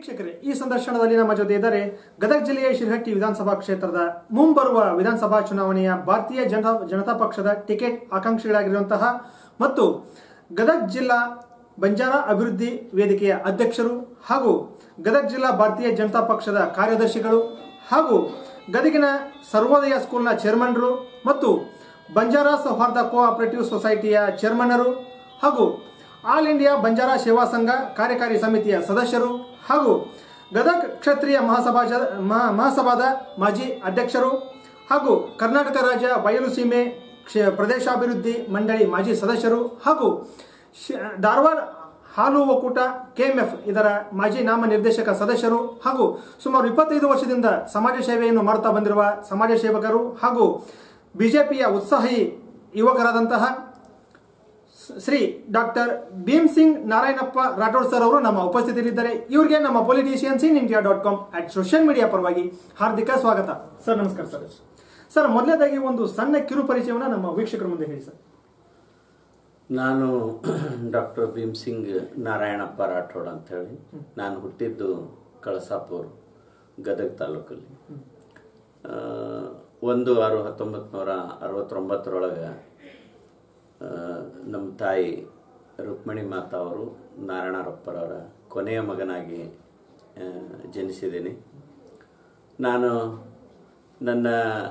ವೀಕ್ಷಕರೇ ಈ ಸಂದರ್ಶನದಲ್ಲಿ ನಮ್ಮ ಜೊತೆ ಇದ್ದಾರೆ ಗದಗ ಜಿಲ್ಲೆಯ ಶಿರಹಟ್ಟಿ ವಿಧಾನಸಭಾ ಕ್ಷೇತ್ರದ ಮುಂಬರುವ ವಿಧಾನಸಭಾ ಚುನಾವಣೆಯ ಭಾರತೀಯ ಜನತಾ ಜನತಾ ಪಕ್ಷದ ಟಿಕೆಟ್ ಆಕಾಂಕ್ಷಿಗಳಾಗಿರುವಂತಹ ಮತ್ತು ಗದಗ ಜಿಲ್ಲಾ ಬಂಜಾರ ಅಭಿವೃದ್ಧಿ ವೇದಿಕೆಯ ಅಧ್ಯಕ್ಷರು ಹಾಗೂ ಗದಗ ಜಿಲ್ಲಾ ಭಾರತೀಯ ಜನತಾ ಪಕ್ಷದ ಕಾರ್ಯದರ್ಶಿಗಳು ಹಾಗೂ ಗದಗಿನ ಸರ್ವೋದಯ ಸ್ಕೂಲ್ನ ಚೇರ್ಮನ್ರು ಮತ್ತು ಬಂಜಾರ ಸೌಹಾರ್ದ ಕೋಆಪರೇಟಿವ್ ಸೊಸೈಟಿಯ ಚೇರ್ಮನ್ನರು ಹಾಗೂ ಆಲ್ ಇಂಡಿಯಾ ಬಂಜಾರ ಸೇವಾ ಸಂಘ ಕಾರ್ಯಕಾರಿ ಸಮಿತಿಯ ಸದಸ್ಯರು ಹಾಗೂ ಗದಗ್ ಕ್ಷತ್ರಿಯ ಮಹಾಸಭಾ ಮಹಾ- ಮಹಾಸಭಾದ ಮಾಜಿ ಅಧ್ಯಕ್ಷರು ಹಾಗೂ ಕರ್ನಾಟಕ ರಾಜ್ಯ ಬಯಲು ಸೀಮೆ ಕ್ಷ- ಪ್ರದೇಶಾಭಿವೃದ್ಧಿ ಮಂಡಳಿ ಮಾಜಿ ಸದಸ್ಯರು ಹಾಗೂ ಶ್- ಧಾರವಾಡ ಹಾಲು ಒಕ್ಕೂಟ ಕೆಎಂಎಫ್ ಇದರ ಮಾಜಿ ನಾಮ ನಿರ್ದೇಶಕ ಸದಸ್ಯರು ಹಾಗೂ ಸುಮಾರು ಇಪ್ಪತ್ತೈದು ವರ್ಷದಿಂದ ಸಮಾಜ ಸೇವೆಯನ್ನು ಮಾಡುತ್ತಾ ಬಂದಿರುವ ಸಮಾಜ ಸೇವಕರು ಹಾಗೂ ಬಿಜೆಪಿಯ ಉತ್ಸಾಹಿ ಯುವಕರಾದಂತಹ ಶ್ರೀ ಡಾಕ್ಟರ್ ಭೀಮ್ ಸಿಂಗ್ ನಾರಾಯಣಪ್ಪ ರಾಠೋಡ್ ಸರ್ ಅವರು ನಮ್ಮ ಉಪಸ್ಥಿತಿಯಲ್ಲಿದ್ದಾರೆ ಇವರಿಗೆ ನಮ್ಮ politicians in India dot com at social media ಪರವಾಗಿ ಹಾರ್ದಿಕ ಸ್ವಾಗತ ಸರ್ ನಮಸ್ಕಾರ ಸರ್ ಸರ್ ಮೊದಲನೇದಾಗಿ ಒಂದು ಸಣ್ಣ ಕಿರು ಪರಿಚಯವನ್ನ ನಮ್ಮ ವೀಕ್ಷಕರ ಮುಂದೆ ಹೇಳಿ ಸರ್ ನಾನು ಡಾಕ್ಟರ್ ಭೀಮ್ ಸಿಂಗ್ ನಾರಾಯಣಪ್ಪ ರಾಠೋಡ್ ಅಂತ ಹೇಳಿ ನಾನು ಹುಟ್ಟಿದ್ದು ಕಳಸಾಪುರ್ ಗದಗ ತಾಲೂಕಲ್ಲಿ ಆ, ಒಂದು ಆರು ಹತ್ತೊಂಬತ್ತು ನೂರ ಅರವತ್ತೊಂಬತ್ತರೊಳಗೆ ಆ, ನಮ್ಮ ತಾಯಿ ರುಕ್ಮಿಣಿ ಮಾತಾ ಅವರು ನಾರಾಯಣರಪ್ಪರವರ ಕೊನೆಯ ಮಗನಾಗಿ ಆ, ಜನಿಸಿದ್ದೀನಿ ನಾನು ನನ್ನ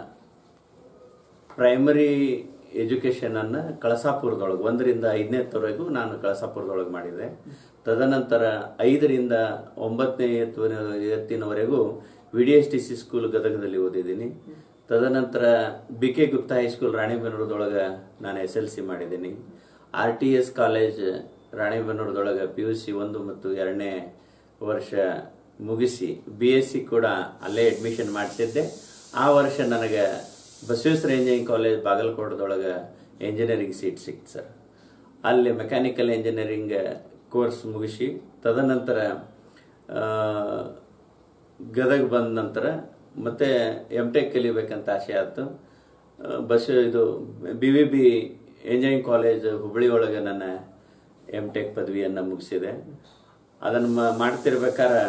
ಪ್ರೈಮರಿ ಎಜುಕೇಷನನ್ನು ಕಳಸಾಪುರದೊಳಗೆ ಒಂದರಿಂದ ಐದನೇ ತರವರೆಗೂ ನಾನು ಕಳಸಾಪುರದೊಳಗೆ ಮಾಡಿದೆ ತದನಂತರ ಐದರಿಂದ ಒಂಬತ್ತನೇ ಎತ್ತುವಿನ ಎತ್ತಿನವರೆಗೂ V D S T C school ಗದಗದಲ್ಲಿ ಓದಿದ್ದೀನಿ ತದನಂತರ ಬಿ ಕೆ ಗುಪ್ತಾ ಹೈಸ್ಕೂಲ್ ರಾಣಿಬೆನ್ನೂರದೊಳಗೆ ನಾನು ಎಸ್ ಎಲ್ ಸಿ ಮಾಡಿದ್ದೀನಿ ಆರ್ ಟಿ ಎಸ್ ಕಾಲೇಜ್ ರಾಣಿಬೆನ್ನೂರದೊಳಗೆ ಪಿ ಯು ಸಿ ಒಂದು ಮತ್ತು ಎರಡನೇ ವರ್ಷ ಮುಗಿಸಿ ಬಿ ಎಸ್ ಸಿ ಕೂಡ ಅಲ್ಲೇ ಅಡ್ಮಿಷನ್ ಮಾಡಿಸಿದ್ದೆ ಆ ವರ್ಷ ನನಗೆ ಬಸವೇಶ್ವರ ಇಂಜಿನಿಯರಿಂಗ್ ಕಾಲೇಜ್ ಬಾಗಲಕೋಟದೊಳಗೆ ಇಂಜಿನಿಯರಿಂಗ್ ಸೀಟ್ ಸಿಕ್ತು ಸರ್ ಅಲ್ಲಿ ಮೆಕ್ಯಾನಿಕಲ್ ಇಂಜಿನಿಯರಿಂಗ್ ಕೋರ್ಸ್ ಮುಗಿಸಿ ತದನಂತರ ಆ, ಗದಗ ಬಂದ ನಂತರ ಮತ್ತೆ ಎಮ್ ಟೆಕ್ ಕಲಿಬೇಕಂತ ಆಸೆ ಆಯ್ತು ಆ, ಬಸ್ ಇದು B V B engineering college Hubballi ಒಳಗೆ ನನ್ನ ಎಮ್ ಟೆಕ್ ಪದವಿಯನ್ನು ಮುಗಿಸಿದೆ ಅದನ್ನು ಮ- ಮಾಡ್ತಿರ್ಬೇಕಾದ್ರೆ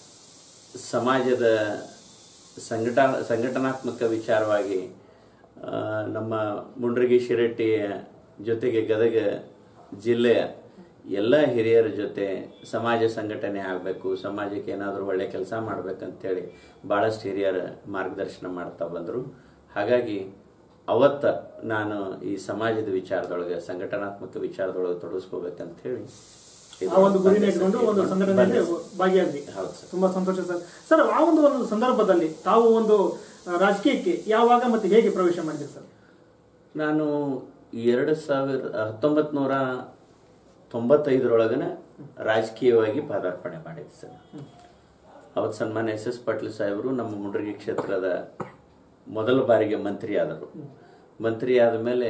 ಸಮಾಜದ ಸಂಘಟ ಸಂಘಟನಾತ್ಮಕ ವಿಚಾರವಾಗಿ ಆ, ನಮ್ಮ ಮುಂಡ್ರಗಿ ಶಿರಟ್ಟಿಯ ಜೊತೆಗೆ ಗದಗ ಜಿಲ್ಲೆಯ ಎಲ್ಲ ಹಿರಿಯರ ಜೊತೆ ಸಮಾಜ ಸಂಘಟನೆ ಆಗಬೇಕು ಸಮಾಜಕ್ಕೆ ಏನಾದರೂ ಒಳ್ಳೆ ಕೆಲಸ ಮಾಡ್ಬೇಕಂತೇಳಿ ಭಾಳಷ್ಟು ಹಿರಿಯರ ಮಾರ್ಗದರ್ಶನ ಮಾಡ್ತಾ ಬಂದರು ಹಾಗಾಗಿ ಅವತ್ತ ನಾನು ಈ ಸಮಾಜದ ವಿಚಾರದೊಳಗೆ ಸಂಘಟನಾತ್ಮಕ ವಿಚಾರದೊಳಗೆ ತೊಡಗಿಸ್ಕೋಬೇಕಂತ ಹೇಳಿ ಆ ಒಂದು ಗುರಿನ ಇಟ್ಕೊಂಡು ಒಂದು ಸಂಘಟನೆಯಲ್ಲಿ ಭಾಗಿಯಾದ್ರಿ ಹೌದು ಸರ್ ತುಂಬಾ ಸಂತೋಷ ಸರ್ ಸರ್ ಆ ಒಂದು ಒಂದು ಸಂದರ್ಭದಲ್ಲಿ ತಾವು ಒಂದು ಆ, ರಾಜಕೀಯಕ್ಕೆ ಯಾವಾಗ ಮತ್ತೆ ಹೇಗೆ ಪ್ರವೇಶ ಮಾಡಿದ್ರಿ ಸರ್ ನಾನು ಎರಡು ಸಾವಿರ ಹತ್ತೊಂಬತ್ತು ನೂರ ತೊಂಬತ್ತೈದರೊಳಗನೆ ರಾಜಕೀಯವಾಗಿ ಪದಾರ್ಪಣೆ ಮಾಡಿದ್ದೆ ಸರ್ ಅವತ್ತು ಸನ್ಮಾನ್ಯ ಎಸ್ ಎಸ್ ಪಾಟೀಲ್ ಸಾಹೇಬರು ನಮ್ಮ ಮುಂಡ್ರಗಿ ಕ್ಷೇತ್ರದ ಮೊದಲ ಬಾರಿಗೆ ಮಂತ್ರಿ ಆದರು ಮಂತ್ರಿ ಆದ ಮೇಲೆ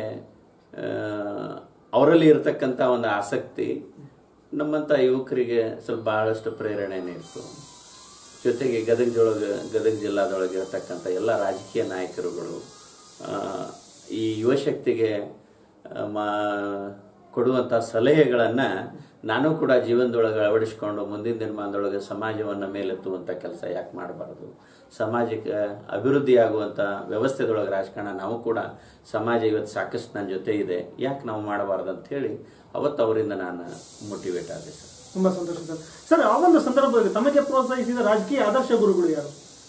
ಅವರಲ್ಲಿ ಇರತಕ್ಕಂಥ ಒಂದು ಆಸಕ್ತಿ ನಮ್ಮಂಥ ಯುವಕರಿಗೆ ಸ್ವಲ್ಪ ಬಹಳಷ್ಟು ಪ್ರೇರಣೆನೇ ಇತ್ತು ಜೊತೆಗೆ ಗದಗದೊಳಗೆ ಗದಗ ಜಿಲ್ಲಾದೊಳಗೆ ಇರತಕ್ಕಂಥ ಎಲ್ಲ ರಾಜಕೀಯ ನಾಯಕರುಗಳು ಆ, ಈ ಯುವಶಕ್ತಿಗೆ ಆ, ಮಾ ಕೊಡುವಂಥ ಸಲಹೆಗಳನ್ನು ನಾನು ಕೂಡ ಜೀವನದೊಳಗೆ ಅಳವಡಿಸ್ಕೊಂಡು ಮುಂದಿನ ದಿನಮಾನದೊಳಗೆ ಸಮಾಜವನ್ನು ಮೇಲೆತ್ತುವಂಥ ಕೆಲಸ ಯಾಕೆ ಮಾಡಬಾರ್ದು ಸಮಾಜಕ್ಕೆ ಅಭಿವೃದ್ಧಿ ಆಗುವಂಥ ವ್ಯವಸ್ಥೆದೊಳಗೆ ರಾಜಕಾರಣ ನಾವು ಕೂಡ ಸಮಾಜ ಇವತ್ತು ಸಾಕಷ್ಟು ನನ್ನ ಜೊತೆ ಇದೆ ಯಾಕೆ ನಾವು ಮಾಡಬಾರ್ದು ಅಂತ ಹೇಳಿ ಅವತ್ತು ಅವರಿಂದ ನಾನು ಮೋಟಿವೇಟ್ ಆದೆ ಸರ್ ತುಂಬಾ ಸಂತೋಷ ಸರ್ ಸರ್ ಆ ಒಂದು ಸಂದರ್ಭದಲ್ಲಿ ತಮಗೆ ಪ್ರೋತ್ಸಾಹಿಸಿದ ರಾಜಕೀಯ ಆದರ್ಶ ಗುರುಗಳು ಯಾರು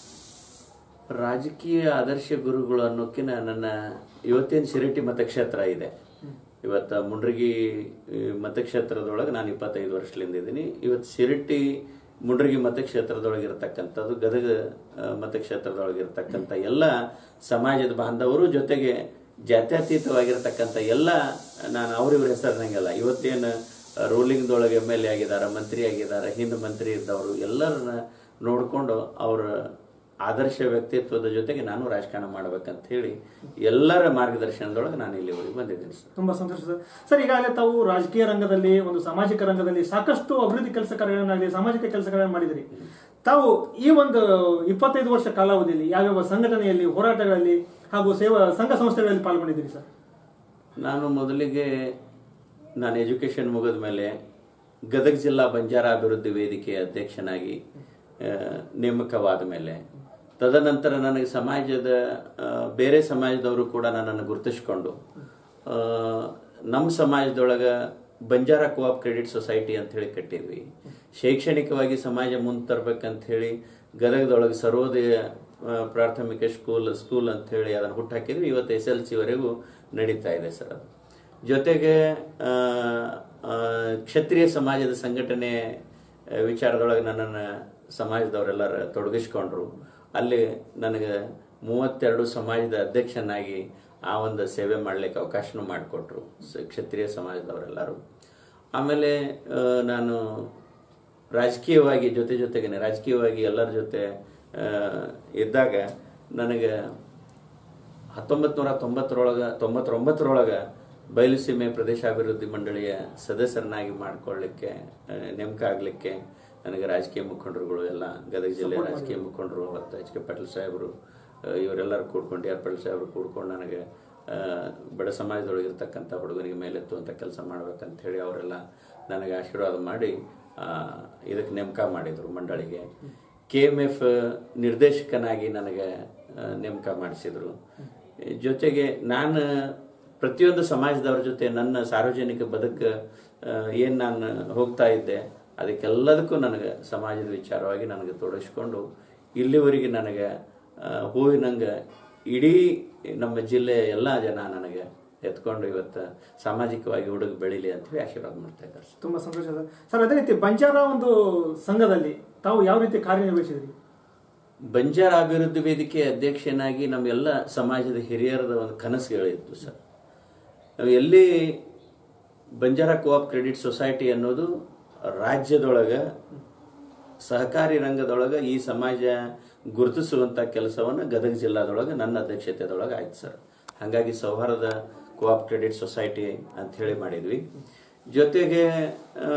ರಾಜಕೀಯ ಆದರ್ಶ ಗುರುಗಳು ಅನ್ನೋಕ್ಕಿಂತ ನನ್ನ ಇವತ್ತೇನು ಶಿರಟ್ಟಿ ಮತಕ್ಷೇತ್ರ ಇದೆ ಇವತ್ತು ಮುಂಡ್ರಗಿ ಈ, ಮತಕ್ಷೇತ್ರದೊಳಗೆ ನಾನು ಇಪ್ಪತ್ತೈದು ವರ್ಷದಿಂದ ಇದ್ದೀನಿ ಇವತ್ತು ಶಿರಟ್ಟಿ ಮುಂಡ್ರಗಿ ಮತಕ್ಷೇತ್ರದೊಳಗೆ ಇರತಕ್ಕಂಥದ್ದು ಗದಗ ಆ, ಮತಕ್ಷೇತ್ರದೊಳಗೆ ಇರತಕ್ಕಂಥ ಎಲ್ಲ ಸಮಾಜದ ಬಾಂಧವರು ಜೊತೆಗೆ ಜಾತ್ಯತೀತವಾಗಿರ್ತಕ್ಕಂಥ ಎಲ್ಲ ನಾನು ಅವ್ರಿವ್ರ ಹೆಸರಿನಂಗೆಲ್ಲ ಇವತ್ತೇನು ರೂಲಿಂಗ್ದೊಳಗೆ ಎಮ್ ಎಲ್ ಎ ಆಗಿದ್ದಾರೆ ಮಂತ್ರಿ ಆಗಿದ್ದಾರೆ ಹಿಂದೆ ಮಂತ್ರಿ ಇದ್ದವರು ಎಲ್ಲರನ್ನ ನೋಡಿಕೊಂಡು ಅವರ ಆದರ್ಶ ವ್ಯಕ್ತಿತ್ವದ ಜೊತೆಗೆ ನಾನು ರಾಜಕಾರಣ ಮಾಡ್ಬೇಕಂತ ಹೇಳಿ ಎಲ್ಲರ ಮಾರ್ಗದರ್ಶನದೊಳಗೆ ನಾನು ಇಲ್ಲಿವರೆಗೆ ಬಂದಿದ್ದೀನಿ ಸರ್ ತುಂಬಾ ಸಂತೋಷ ಸರ್ ಸರ್ ಈಗಾಗಲೇ ತಾವು ರಾಜಕೀಯ ರಂಗದಲ್ಲಿ ಒಂದು ಸಾಮಾಜಿಕ ರಂಗದಲ್ಲಿ ಸಾಕಷ್ಟು ಅಭಿವೃದ್ಧಿ ಕೆಲಸ ಕಾರ್ಯಗಳನ್ನಾಗಲಿ ಸಾಮಾಜಿಕ ಕೆಲಸಗಳನ್ನು ಮಾಡಿದಿರಿ ತಾವು ಈ ಒಂದು ಇಪ್ಪತ್ತೈದು ವರ್ಷ ಕಾಲಾವಧಿಯಲ್ಲಿ ಯಾವ್ಯಾವ ಸಂಘಟನೆಯಲ್ಲಿ ಹೋರಾಟಗಳಲ್ಲಿ ಹಾಗೂ ಸೇವಾ ಸಂಘ ಸಂಸ್ಥೆಗಳಲ್ಲಿ ಪಾಲ್ಗೊಂಡಿದ್ದೀರಿ ಸರ್ ನಾನು ಮೊದಲಿಗೆ ನಾನು ಎಜುಕೇಷನ್ ಮುಗಿದ ಮೇಲೆ ಗದಗ ಜಿಲ್ಲಾ ಬಂಜಾರ ಅಭಿವೃದ್ಧಿ ವೇದಿಕೆಯ ಅಧ್ಯಕ್ಷನಾಗಿ ಆ, ನೇಮಕವಾದ ಮೇಲೆ ತದನಂತರ ನನಗೆ ಸಮಾಜದ ಆ, ಬೇರೆ ಸಮಾಜದವರು ಕೂಡ ನನ್ನನ್ನು ಗುರುತಿಸ್ಕೊಂಡು ಆ, ನಮ್ಮ ಸಮಾಜದೊಳಗೆ ಬಂಜಾರ ಕೋಆಪ್ ಕ್ರೆಡಿಟ್ ಸೊಸೈಟಿ ಅಂತ ಹೇಳಿ ಕಟ್ಟಿದ್ವಿ ಶೈಕ್ಷಣಿಕವಾಗಿ ಸಮಾಜ ಮುಂದೆ ತರ್ಬೇಕಂತ ಹೇಳಿ ಗದಗದೊಳಗೆ ಸರ್ವೋದಯ ಆ, ಪ್ರಾಥಮಿಕ ಸ್ಕೂಲ್ ಸ್ಕೂಲ್ ಅಂತ ಹೇಳಿ ಅದನ್ನು ಹುಟ್ಟಾಕಿದ್ವಿ ಇವತ್ತು ಎಸ್ ಎಲ್ ಸಿವರೆಗೂ ನಡೀತಾ ಇದೆ ಸರ್ ಅದು ಜೊತೆಗೆ ಆ, ಆ, ಕ್ಷತ್ರಿಯ ಸಮಾಜದ ಸಂಘಟನೆ ಆ, ವಿಚಾರದೊಳಗೆ ನನ್ನನ್ನು ಸಮಾಜದವರೆಲ್ಲರ ತೊಡಗಿಸ್ಕೊಂಡ್ರು ಅಲ್ಲಿ ನನಗೆ ಮೂವತ್ತೆರಡು ಸಮಾಜದ ಅಧ್ಯಕ್ಷನಾಗಿ ಆ ಒಂದು ಸೇವೆ ಮಾಡಲಿಕ್ಕೆ ಅವಕಾಶನೂ ಮಾಡಿಕೊಟ್ರು ಸ- ಕ್ಷತ್ರಿಯ ಸಮಾಜದವರೆಲ್ಲರೂ ಆಮೇಲೆ ಆ, ನಾನು ರಾಜಕೀಯವಾಗಿ ಜೊತೆ ಜೊತೆಗೇನೆ ರಾಜಕೀಯವಾಗಿ ಎಲ್ಲರ ಜೊತೆ ಆ, ಇದ್ದಾಗ ನನಗೆ ಹತ್ತೊಂಬತ್ತು ನೂರ ತೊಂಬತ್ತರೊಳಗ ತೊಂಬತ್ತೊಂಬತ್ತರೊಳಗ ಬಯಲುಸೀಮೆ ಪ್ರದೇಶಾಭಿವೃದ್ಧಿ ಮಂಡಳಿಯ ಸದಸ್ಯರನ್ನಾಗಿ ಮಾಡ್ಕೊಳ್ಳಿಕ್ಕೆ ಆ, ನೇಮಕ ಆಗಲಿಕ್ಕೆ ನನಗೆ ರಾಜಕೀಯ ಮುಖಂಡರುಗಳು ಎಲ್ಲ ಗದಗ ಜಿಲ್ಲೆ ರಾಜಕೀಯ ಮುಖಂಡರು ಅವತ್ತು ಎಚ್ ಕೆ ಪಾಟೀಲ್ ಸಾಹೇಬರು ಆ, ಇವರೆಲ್ಲರೂ ಕೂಡ್ಕೊಂಡು ಆರ್ ಪಾಟೀಲ್ ಸಾಹೇಬರು ಕೂಡ್ಕೊಂಡು ನನಗೆ ಆ, ಬಡ ಸಮಾಜದೊಳಗೆ ಇರ್ತಕ್ಕಂಥ ಹುಡುಗನಿಗೆ ಮೇಲೆತ್ತುವಂಥ ಕೆಲಸ ಮಾಡ್ಬೇಕಂತ ಹೇಳಿ ಅವರೆಲ್ಲ ನನಗೆ ಆಶೀರ್ವಾದ ಮಾಡಿ ಆ, ಇದಕ್ಕೆ ನೇಮಕ ಮಾಡಿದರು ಮಂಡಳಿಗೆ ಕೆ ಎಮ್ ಎಫ್ ನಿರ್ದೇಶಕನಾಗಿ ನನಗೆ ಆ, ನೇಮಕ ಮಾಡಿಸಿದ್ರು ಜೊತೆಗೆ ನಾನು ಪ್ರತಿಯೊಂದು ಸಮಾಜದವ್ರ ಜೊತೆ ನನ್ನ ಸಾರ್ವಜನಿಕ ಬದುಕು ಏನು ನಾನು ಹೋಗ್ತಾ ಇದ್ದೆ ಅದಕ್ಕೆಲ್ಲದಕ್ಕೂ ನನಗೆ ಸಮಾಜದ ವಿಚಾರವಾಗಿ ನನಗೆ ತೊಡಗಿಸ್ಕೊಂಡು ಇಲ್ಲಿವರೆಗೆ ನನಗೆ ಆ, ಹೂವಿನಂಗೆ ಇಡೀ ನಮ್ಮ ಜಿಲ್ಲೆಯ ಎಲ್ಲ ಜನ ನನಗೆ ಎತ್ಕೊಂಡು ಇವತ್ತು ಸಾಮಾಜಿಕವಾಗಿ ಹುಡುಗ ಬೆಳೀಲಿ ಅಂತೇಳಿ ಆಶೀರ್ವಾದ ಮಾಡ್ತಾ ಇದ್ದಾರೆ ಸರ್. ತುಂಬಾ ಸಂತೋಷ ಸರ್ ಸರ್ ಅದೇ ರೀತಿ ಬಂಜಾರ ಒಂದು ಸಂಘದಲ್ಲಿ ತಾವು ಯಾವ ರೀತಿ ಕಾರ್ಯನಿರ್ವಹಿಸಿದ್ರಿ ಬಂಜಾರ ಅಭಿವೃದ್ಧಿ ವೇದಿಕೆ ಅಧ್ಯಕ್ಷನಾಗಿ ನಮ್ಮೆಲ್ಲ ಸಮಾಜದ ಹಿರಿಯರದ ಒಂದು ಕನಸುಗಳಿತ್ತು ಸರ್ ನಾವು ಎಲ್ಲಿ ಬಂಜಾರ ಕೋಆಪ್ ಕ್ರೆಡಿಟ್ ಸೊಸೈಟಿ ಅನ್ನೋದು ರಾಜ್ಯದೊಳಗೆ ಸಹಕಾರಿ ರಂಗದೊಳಗೆ ಈ ಸಮಾಜ ಗುರುತಿಸುವಂಥ ಕೆಲಸವನ್ನು ಗದಗ ಜಿಲ್ಲಾದೊಳಗೆ ನನ್ನ ಅಧ್ಯಕ್ಷತೆದೊಳಗೆ ಆಯ್ತು ಸರ್ ಹಾಗಾಗಿ ಸೌಹಾರ್ದ ಕೋಆಪ್ ಕ್ರೆಡಿಟ್ ಸೊಸೈಟಿ ಅಂತ ಹೇಳಿ ಮಾಡಿದ್ವಿ ಜೊತೆಗೆ ಆ,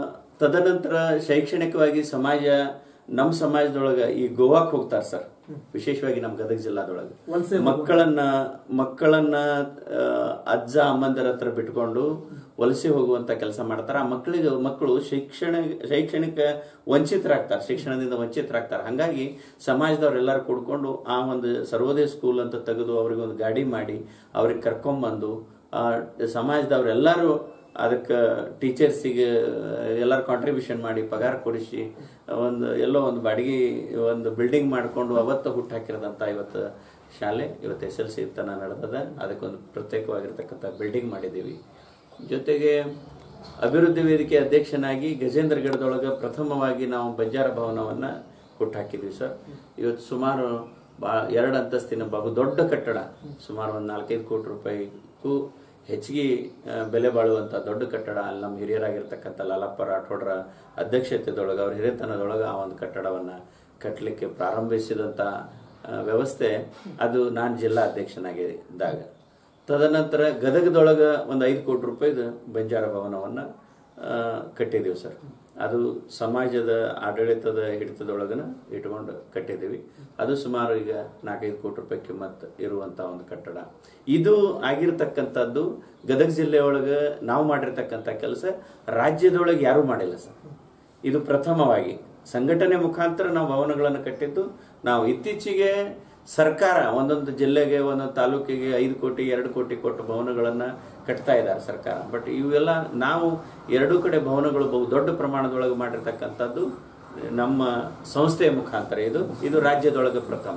ತದನಂತರ ಶೈಕ್ಷಣಿಕವಾಗಿ ಸಮಾಜ ನಮ್ಮ ಸಮಾಜದೊಳಗೆ ಈ ಗೋವಾಕ್ ಹೋಗ್ತಾರೆ ಸರ್ ವಿಶೇಷವಾಗಿ ನಮ್ಮ ಗದಗ ಜಿಲ್ಲಾದೊಳಗೆ ವಲಸೆ ಮಕ್ಕಳನ್ನ ಮಕ್ಕಳನ್ನ ಆ, ಅಜ್ಜ ಅಮ್ಮಂದರ ಹತ್ರ ಬಿಟ್ಕೊಂಡು ವಲಸೆ ಹೋಗುವಂತ ಕೆಲಸ ಮಾಡ್ತಾರೆ ಆ ಮಕ್ಕಳಿಗೆ ಮಕ್ಕಳು ಶಿಕ್ಷಣ ಶೈಕ್ಷಣಿಕ ವಂಚಿತರಾಗ್ತಾರೆ ಶಿಕ್ಷಣದಿಂದ ವಂಚಿತರಾಗ್ತಾರೆ ಹಾಗಾಗಿ ಸಮಾಜದವರೆಲ್ಲರೂ ಕೂಡ್ಕೊಂಡು ಆ ಒಂದು ಸರ್ವೋದಯ ಸ್ಕೂಲ್ ಅಂತ ತೆಗೆದು ಅವ್ರಿಗೆ ಒಂದು ಗಾಡಿ ಮಾಡಿ ಅವ್ರಿಗೆ ಕರ್ಕೊಂಬಂದು ಆ ಸಮಾಜದವರೆಲ್ಲರೂ ಅದಕ್ಕೆ ಟೀಚರ್ಸಿಗೆ ಎಲ್ಲರೂ ಕಾಂಟ್ರಿಬ್ಯೂಷನ್ ಮಾಡಿ ಪಗಾರ ಕೊಡಿಸಿ ಒಂದು ಎಲ್ಲೋ ಒಂದು ಬಾಡಿಗೆ ಒಂದು ಬಿಲ್ಡಿಂಗ್ ಮಾಡಿಕೊಂಡು ಅವತ್ತು ಹುಟ್ಟಾಕಿರೋದಂತ ಇವತ್ತು ಶಾಲೆ ಇವತ್ತು ಎಸ್ ಎಲ್ ಸಿ ತನ ನಡೆದದ ಅದಕ್ಕೊಂದು ಪ್ರತ್ಯೇಕವಾಗಿರ್ತಕ್ಕಂಥ ಬಿಲ್ಡಿಂಗ್ ಮಾಡಿದ್ದೀವಿ ಜೊತೆಗೆ ಅಭಿವೃದ್ಧಿ ವೇದಿಕೆ ಅಧ್ಯಕ್ಷನಾಗಿ ಗಜೇಂದ್ರಗಢದೊಳಗೆ ಪ್ರಥಮವಾಗಿ ನಾವು ಬಂಜಾರ ಭವನವನ್ನು ಹುಟ್ಟಾಕಿದ್ವಿ ಸರ್ ಇವತ್ತು ಸುಮಾರು ಬಾ ಎರಡು ಅಂತಸ್ತಿನ ಬಹು ದೊಡ್ಡ ಕಟ್ಟಡ ಸುಮಾರು ಒಂದು ನಾಲ್ಕೈದು ಕೋಟಿ ರೂಪಾಯಿಗೂ ಹೆಚ್ಚಿಗೆ ಆ, ಬೆಲೆ ಬಾಳುವಂಥ ದೊಡ್ಡ ಕಟ್ಟಡ ಅಲ್ಲಿ ನಮ್ಮ ಹಿರಿಯರಾಗಿರ್ತಕ್ಕಂಥ ಲಾಲಪ್ಪ ರಾಠೋಡ್ರ ಅಧ್ಯಕ್ಷತೆದೊಳಗೆ ಅವ್ರ ಹಿರಿಯತನದೊಳಗೆ ಆ ಒಂದು ಕಟ್ಟಡವನ್ನು ಕಟ್ಟಲಿಕ್ಕೆ ಪ್ರಾರಂಭಿಸಿದಂಥ ಆ, ವ್ಯವಸ್ಥೆ ಅದು ನಾನು ಜಿಲ್ಲಾ ಅಧ್ಯಕ್ಷನಾಗಿದ್ದಾಗ ತದನಂತರ ಗದಗದೊಳಗೆ ಒಂದು ಐದು ಕೋಟಿ ರೂಪಾಯಿದು ಬಂಜಾರ ಭವನವನ್ನು ಕಟ್ಟಿದ್ದೀವಿ ಸರ್ ಅದು ಸಮಾಜದ ಆಡಳಿತದ ಹಿಡಿತದೊಳಗನ ಇಟ್ಕೊಂಡು ಕಟ್ಟಿದ್ದೀವಿ ಅದು ಸುಮಾರು ಈಗ ನಾಲ್ಕೈದು ಕೋಟಿ ರೂಪಾಯಿ ಕಿಮ್ಮತ್ ಇರುವಂತ ಒಂದು ಕಟ್ಟಡ ಇದು ಆಗಿರ್ತಕ್ಕಂಥದ್ದು ಗದಗ ಜಿಲ್ಲೆಯೊಳಗೆ ನಾವು ಮಾಡಿರ್ತಕ್ಕಂಥ ಕೆಲಸ ರಾಜ್ಯದೊಳಗೆ ಯಾರೂ ಮಾಡಿಲ್ಲ ಸರ್ ಇದು ಪ್ರಥಮವಾಗಿ ಸಂಘಟನೆ ಮುಖಾಂತರ ನಾವು ಭವನಗಳನ್ನು ಕಟ್ಟಿದ್ದು ನಾವು ಇತ್ತೀಚೆಗೆ ಸರ್ಕಾರ ಒಂದೊಂದು ಜಿಲ್ಲೆಗೆ ಒಂದೊಂದು ತಾಲೂಕಿಗೆ ಐದು ಕೋಟಿ ಎರಡು ಕೋಟಿ ಕೊಟ್ಟು ಭವನಗಳನ್ನು ಕಟ್ತಾ ಇದ್ದಾರೆ ಸರ್ಕಾರ ಬಟ್ ಇವೆಲ್ಲ ನಾವು ಎರಡೂ ಕಡೆ ಭವನಗಳು ಬಹು ದೊಡ್ಡ ಪ್ರಮಾಣದೊಳಗೆ ಮಾಡಿರ್ತಕ್ಕಂಥದ್ದು ನಮ್ಮ ಸಂಸ್ಥೆಯ ಮುಖಾಂತರ ಇದು ಇದು ರಾಜ್ಯದೊಳಗೆ ಪ್ರಥಮ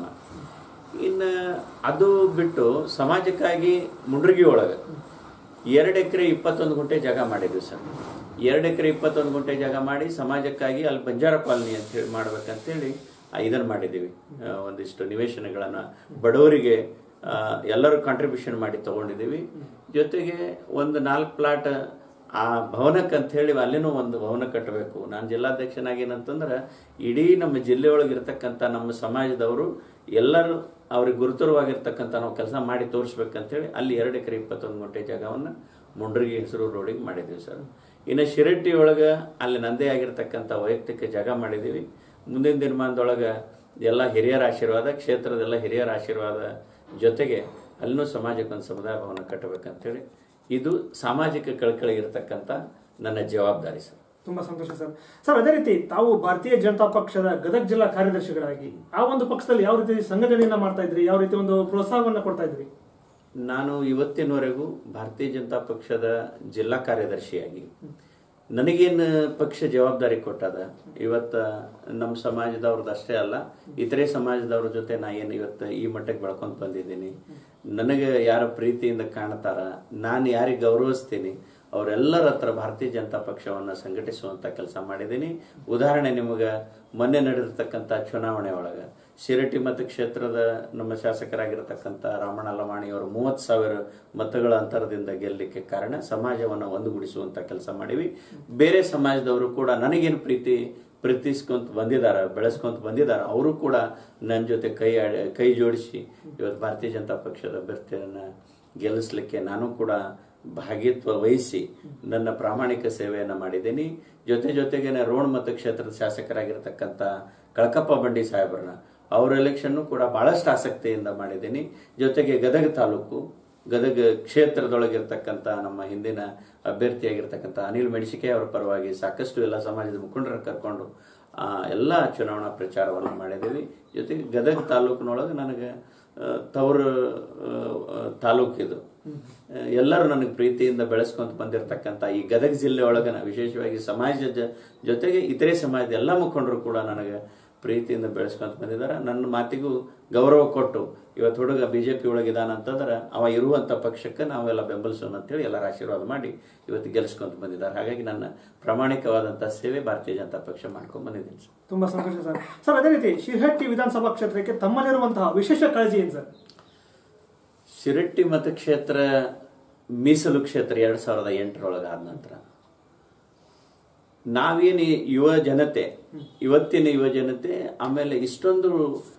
ಇನ್ನು ಅದು ಬಿಟ್ಟು ಸಮಾಜಕ್ಕಾಗಿ ಮುಂಡ್ರಿಗಿ ಒಳಗೆ ಎರಡು ಎಕರೆ ಇಪ್ಪತ್ತೊಂದು ಗುಂಟೆ ಜಾಗ ಮಾಡಿದ್ವಿ ಸರ್ ಎರಡು ಎಕರೆ ಇಪ್ಪತ್ತೊಂದು ಗುಂಟೆ ಜಾಗ ಮಾಡಿ ಸಮಾಜಕ್ಕಾಗಿ ಅಲ್ಲಿ ಬಂಜಾರ ಕಾಲನಿ ಅಂತ ಹೇಳಿ ಮಾಡ್ಬೇಕಂತೇಳಿ ಇದನ್ನು ಮಾಡಿದ್ದೀವಿ ಆ, ಒಂದಿಷ್ಟು ನಿವೇಶನಗಳನ್ನು ಬಡವರಿಗೆ ಆ, ಎಲ್ಲರೂ ಕಾಂಟ್ರಿಬ್ಯೂಷನ್ ಮಾಡಿ ತಗೊಂಡಿದ್ದೀವಿ ಜೊತೆಗೆ ಒಂದು ನಾಲ್ಕು ಪ್ಲಾಟ್ ಆ ಭವನಕ್ಕೆ ಅಂತ ಹೇಳಿ ಅಲ್ಲಿನೂ ಒಂದು ಭವನ ಕಟ್ಟಬೇಕು ನಾನು ಜಿಲ್ಲಾಧ್ಯಕ್ಷನಾಗಿ ಏನಂತಂದ್ರೆ ಇಡೀ ನಮ್ಮ ಜಿಲ್ಲೆಯೊಳಗೆ ಇರತಕ್ಕಂಥ ನಮ್ಮ ಸಮಾಜದವರು ಎಲ್ಲರೂ ಅವ್ರಿಗೆ ಗುರುತರವಾಗಿರ್ತಕ್ಕಂಥ ನಾವು ಕೆಲಸ ಮಾಡಿ ತೋರಿಸ್ಬೇಕಂತೇಳಿ ಅಲ್ಲಿ ಎರಡು ಎಕರೆ ಇಪ್ಪತ್ತೊಂದು ಗುಂಟೆ ಜಾಗವನ್ನು ಮುಂಡ್ರಿಗಿ ಹೆಸರು ರೋಡಿಗೆ ಮಾಡಿದ್ದೀವಿ ಸರ್ ಇನ್ನು ಶಿರಟ್ಟಿ ಒಳಗೆ ಅಲ್ಲಿ ನಂದೇ ಆಗಿರ್ತಕ್ಕಂಥ ವೈಯಕ್ತಿಕ ಜಾಗ ಮಾಡಿದ್ದೀವಿ ಮುಂದಿನ ದಿನಮಾನದೊಳಗೆ ಎಲ್ಲ ಹಿರಿಯರ ಆಶೀರ್ವಾದ ಕ್ಷೇತ್ರದೆಲ್ಲ ಹಿರಿಯರ ಆಶೀರ್ವಾದ ಜೊತೆಗೆ ಅಲ್ಲಿನೂ ಸಮಾಜಕ್ಕೆ ಒಂದು ಸಮುದಾಯ ಭವನ ಕಟ್ಟಬೇಕಂತೇಳಿ ಇದು ಸಾಮಾಜಿಕ ಕಳಕಳಿ ಇರತಕ್ಕಂಥ ನನ್ನ ಜವಾಬ್ದಾರಿ ಸರ್ ತುಂಬಾ ಸಂತೋಷ ಸರ್ ಸರ್ ಅದೇ ರೀತಿ ತಾವು ಭಾರತೀಯ ಜನತಾ ಪಕ್ಷದ ಗದಗ ಜಿಲ್ಲಾ ಕಾರ್ಯದರ್ಶಿಗಳಾಗಿ ಆ ಒಂದು ಪಕ್ಷದಲ್ಲಿ ಯಾವ ರೀತಿ ಸಂಘಟನೆಯನ್ನ ಮಾಡ್ತಾ ಇದ್ರಿ ಯಾವ ರೀತಿ ಒಂದು ಪ್ರೋತ್ಸಾಹವನ್ನ ಕೊಡ್ತಾ ಇದ್ರಿ ನಾನು ಇವತ್ತಿನವರೆಗೂ ಭಾರತೀಯ ಜನತಾ ಪಕ್ಷದ ಜಿಲ್ಲಾ ಕಾರ್ಯದರ್ಶಿಯಾಗಿ ನನಗೇನು ಪಕ್ಷ ಜವಾಬ್ದಾರಿ ಕೊಟ್ಟದ ಇವತ್ತ ನಮ್ಮ ಸಮಾಜದವ್ರದ್ದು ಅಷ್ಟೇ ಅಲ್ಲ ಇತರೆ ಸಮಾಜದವ್ರ ಜೊತೆ ನಾ ಏನು ಇವತ್ತು ಈ ಮಟ್ಟಕ್ಕೆ ಬೆಳ್ಕೊಂತ ಬಂದಿದ್ದೀನಿ ನನಗೆ ಯಾರ ಪ್ರೀತಿಯಿಂದ ಕಾಣ್ತಾರ ನಾನು ಯಾರಿಗೆ ಗೌರವಿಸ್ತೀನಿ ಅವರೆಲ್ಲರ ಹತ್ರ ಭಾರತೀಯ ಜನತಾ ಪಕ್ಷವನ್ನು ಸಂಘಟಿಸುವಂತ ಕೆಲಸ ಮಾಡಿದ್ದೀನಿ ಉದಾಹರಣೆ ನಿಮಗೆ ಮೊನ್ನೆ ನಡೆದಿರ್ತಕ್ಕಂಥ ಚುನಾವಣೆ ಒಳಗೆ ಶಿರಟಿ ಮತಕ್ಷೇತ್ರದ ನಮ್ಮ ಶಾಸಕರಾಗಿರ್ತಕ್ಕಂಥ ರಾಮಣ್ಣ ಲಮಾಣಿ ಅವರು ಮೂವತ್ತು ಸಾವಿರ ಮತಗಳ ಅಂತರದಿಂದ ಗೆಲ್ಲಲಿಕ್ಕೆ ಕಾರಣ ಸಮಾಜವನ್ನು ಒಂದುಗೂಡಿಸುವಂತ ಕೆಲಸ ಮಾಡಿವಿ ಬೇರೆ ಸಮಾಜದವರು ಕೂಡ ನನಗೇನು ಪ್ರೀತಿ ಪ್ರೀತಿಸ್ಕೊಂತ ಬಂದಿದ್ದಾರೆ ಬೆಳೆಸ್ಕೊಂತ ಬಂದಿದ್ದಾರೆ ಅವರು ಕೂಡ ನನ್ನ ಜೊತೆ ಕೈ ಆಡಿ ಕೈ ಜೋಡಿಸಿ ಇವತ್ತು ಭಾರತೀಯ ಜನತಾ ಪಕ್ಷದ ಅಭ್ಯರ್ಥಿಯನ್ನ ಗೆಲ್ಲಿಸ್ಲಿಕ್ಕೆ ನಾನು ಕೂಡ ಭಾಗಿತ್ವ ವಹಿಸಿ ನನ್ನ ಪ್ರಾಮಾಣಿಕ ಸೇವೆಯನ್ನು ಮಾಡಿದ್ದೀನಿ ಜೊತೆ ಜೊತೆಗೆ ರೋಣ ಮತಕ್ಷೇತ್ರದ ಶಾಸಕರಾಗಿರ್ತಕ್ಕಂಥ ಕಳಕಪ್ಪ ಬಂಡಿ ಸಾಹೇಬ್ರನ್ನ ಅವ್ರ ಎಲೆಕ್ಷನ್ನು ಕೂಡ ಬಹಳಷ್ಟು ಆಸಕ್ತಿಯಿಂದ ಮಾಡಿದ್ದೀನಿ ಜೊತೆಗೆ ಗದಗ ತಾಲೂಕು ಗದಗ ಕ್ಷೇತ್ರದೊಳಗಿರ್ತಕ್ಕಂಥ ನಮ್ಮ ಹಿಂದಿನ ಅಭ್ಯರ್ಥಿಯಾಗಿರ್ತಕ್ಕಂಥ ಅನಿಲ್ ಮೆಣಸಿಕೆ ಅವರ ಪರವಾಗಿ ಸಾಕಷ್ಟು ಎಲ್ಲ ಸಮಾಜದ ಮುಖಂಡರ ಕರ್ಕೊಂಡು ಆ, ಎಲ್ಲ ಚುನಾವಣಾ ಪ್ರಚಾರವನ್ನು ಮಾಡಿದ್ದೀವಿ ಜೊತೆಗೆ ಗದಗ ತಾಲೂಕಿನೊಳಗೆ ನನಗೆ ಆ, ತವರು ಆ, ಆ, ತಾಲೂಕಿದು ಆ, ಎಲ್ಲರೂ ನನಗೆ ಪ್ರೀತಿಯಿಂದ ಬೆಳೆಸ್ಕೊಂತ ಬಂದಿರತಕ್ಕಂಥ ಈ ಗದಗ ಜಿಲ್ಲೆ ಒಳಗನ ವಿಶೇಷವಾಗಿ ಸಮಾಜದ ಜೊತೆಗೆ ಇತರೆ ಸಮಾಜದ ಎಲ್ಲ ಮುಖಂಡರು ಕೂಡ ನನಗೆ ಪ್ರೀತಿಯಿಂದ ಬೆಳೆಸ್ಕೊಂತ ಬಂದಿದ್ದಾರೆ ನನ್ನ ಮಾತಿಗೂ ಗೌರವ ಕೊಟ್ಟು ಇವತ್ತು ಹುಡುಗ ಬಿಜೆಪಿ ಒಳಗಿದಾನ ಅಂತಂದ್ರೆ ಅವ ಇರುವಂತ ಪಕ್ಷಕ್ಕೆ ನಾವೆಲ್ಲ ಬೆಂಬಲಿಸೋಣ ಅಂತೇಳಿ ಎಲ್ಲರ ಆಶೀರ್ವಾದ ಮಾಡಿ ಇವತ್ತು ಗೆಲ್ಲಿಸ್ಕೊಂತ ಬಂದಿದ್ದಾರೆ ಹಾಗಾಗಿ ನನ್ನ ಪ್ರಾಮಾಣಿಕವಾದಂತಹ ಸೇವೆ ಭಾರತೀಯ ಜನತಾ ಪಕ್ಷ ಮಾಡ್ಕೊಂಡ್ ಬಂದಿದ್ದೀನಿ ಸರ್ ತುಂಬಾ ಸಂತೋಷ ಸರ್ ಸರ್ ಅದೇ ರೀತಿ ಶಿರಹಟ್ಟಿ ವಿಧಾನಸಭಾ ಕ್ಷೇತ್ರಕ್ಕೆ ತಮ್ಮಲ್ಲಿರುವಂತಹ ವಿಶೇಷ ಕಾಳಜಿ ಏನು ಸರ್ ಶಿರಟ್ಟಿ ಮತಕ್ಷೇತ್ರ ಮೀಸಲು ಕ್ಷೇತ್ರ ಎರಡ್ ಸಾವಿರದ ಎಂಟರೊಳಗೆ ಆದ ನಂತರ ನಾವೇನು ಈ ಯುವ ಜನತೆ ಇವತ್ತಿನ ಯುವ ಜನತೆ ಆಮೇಲೆ ಇಷ್ಟೊಂದು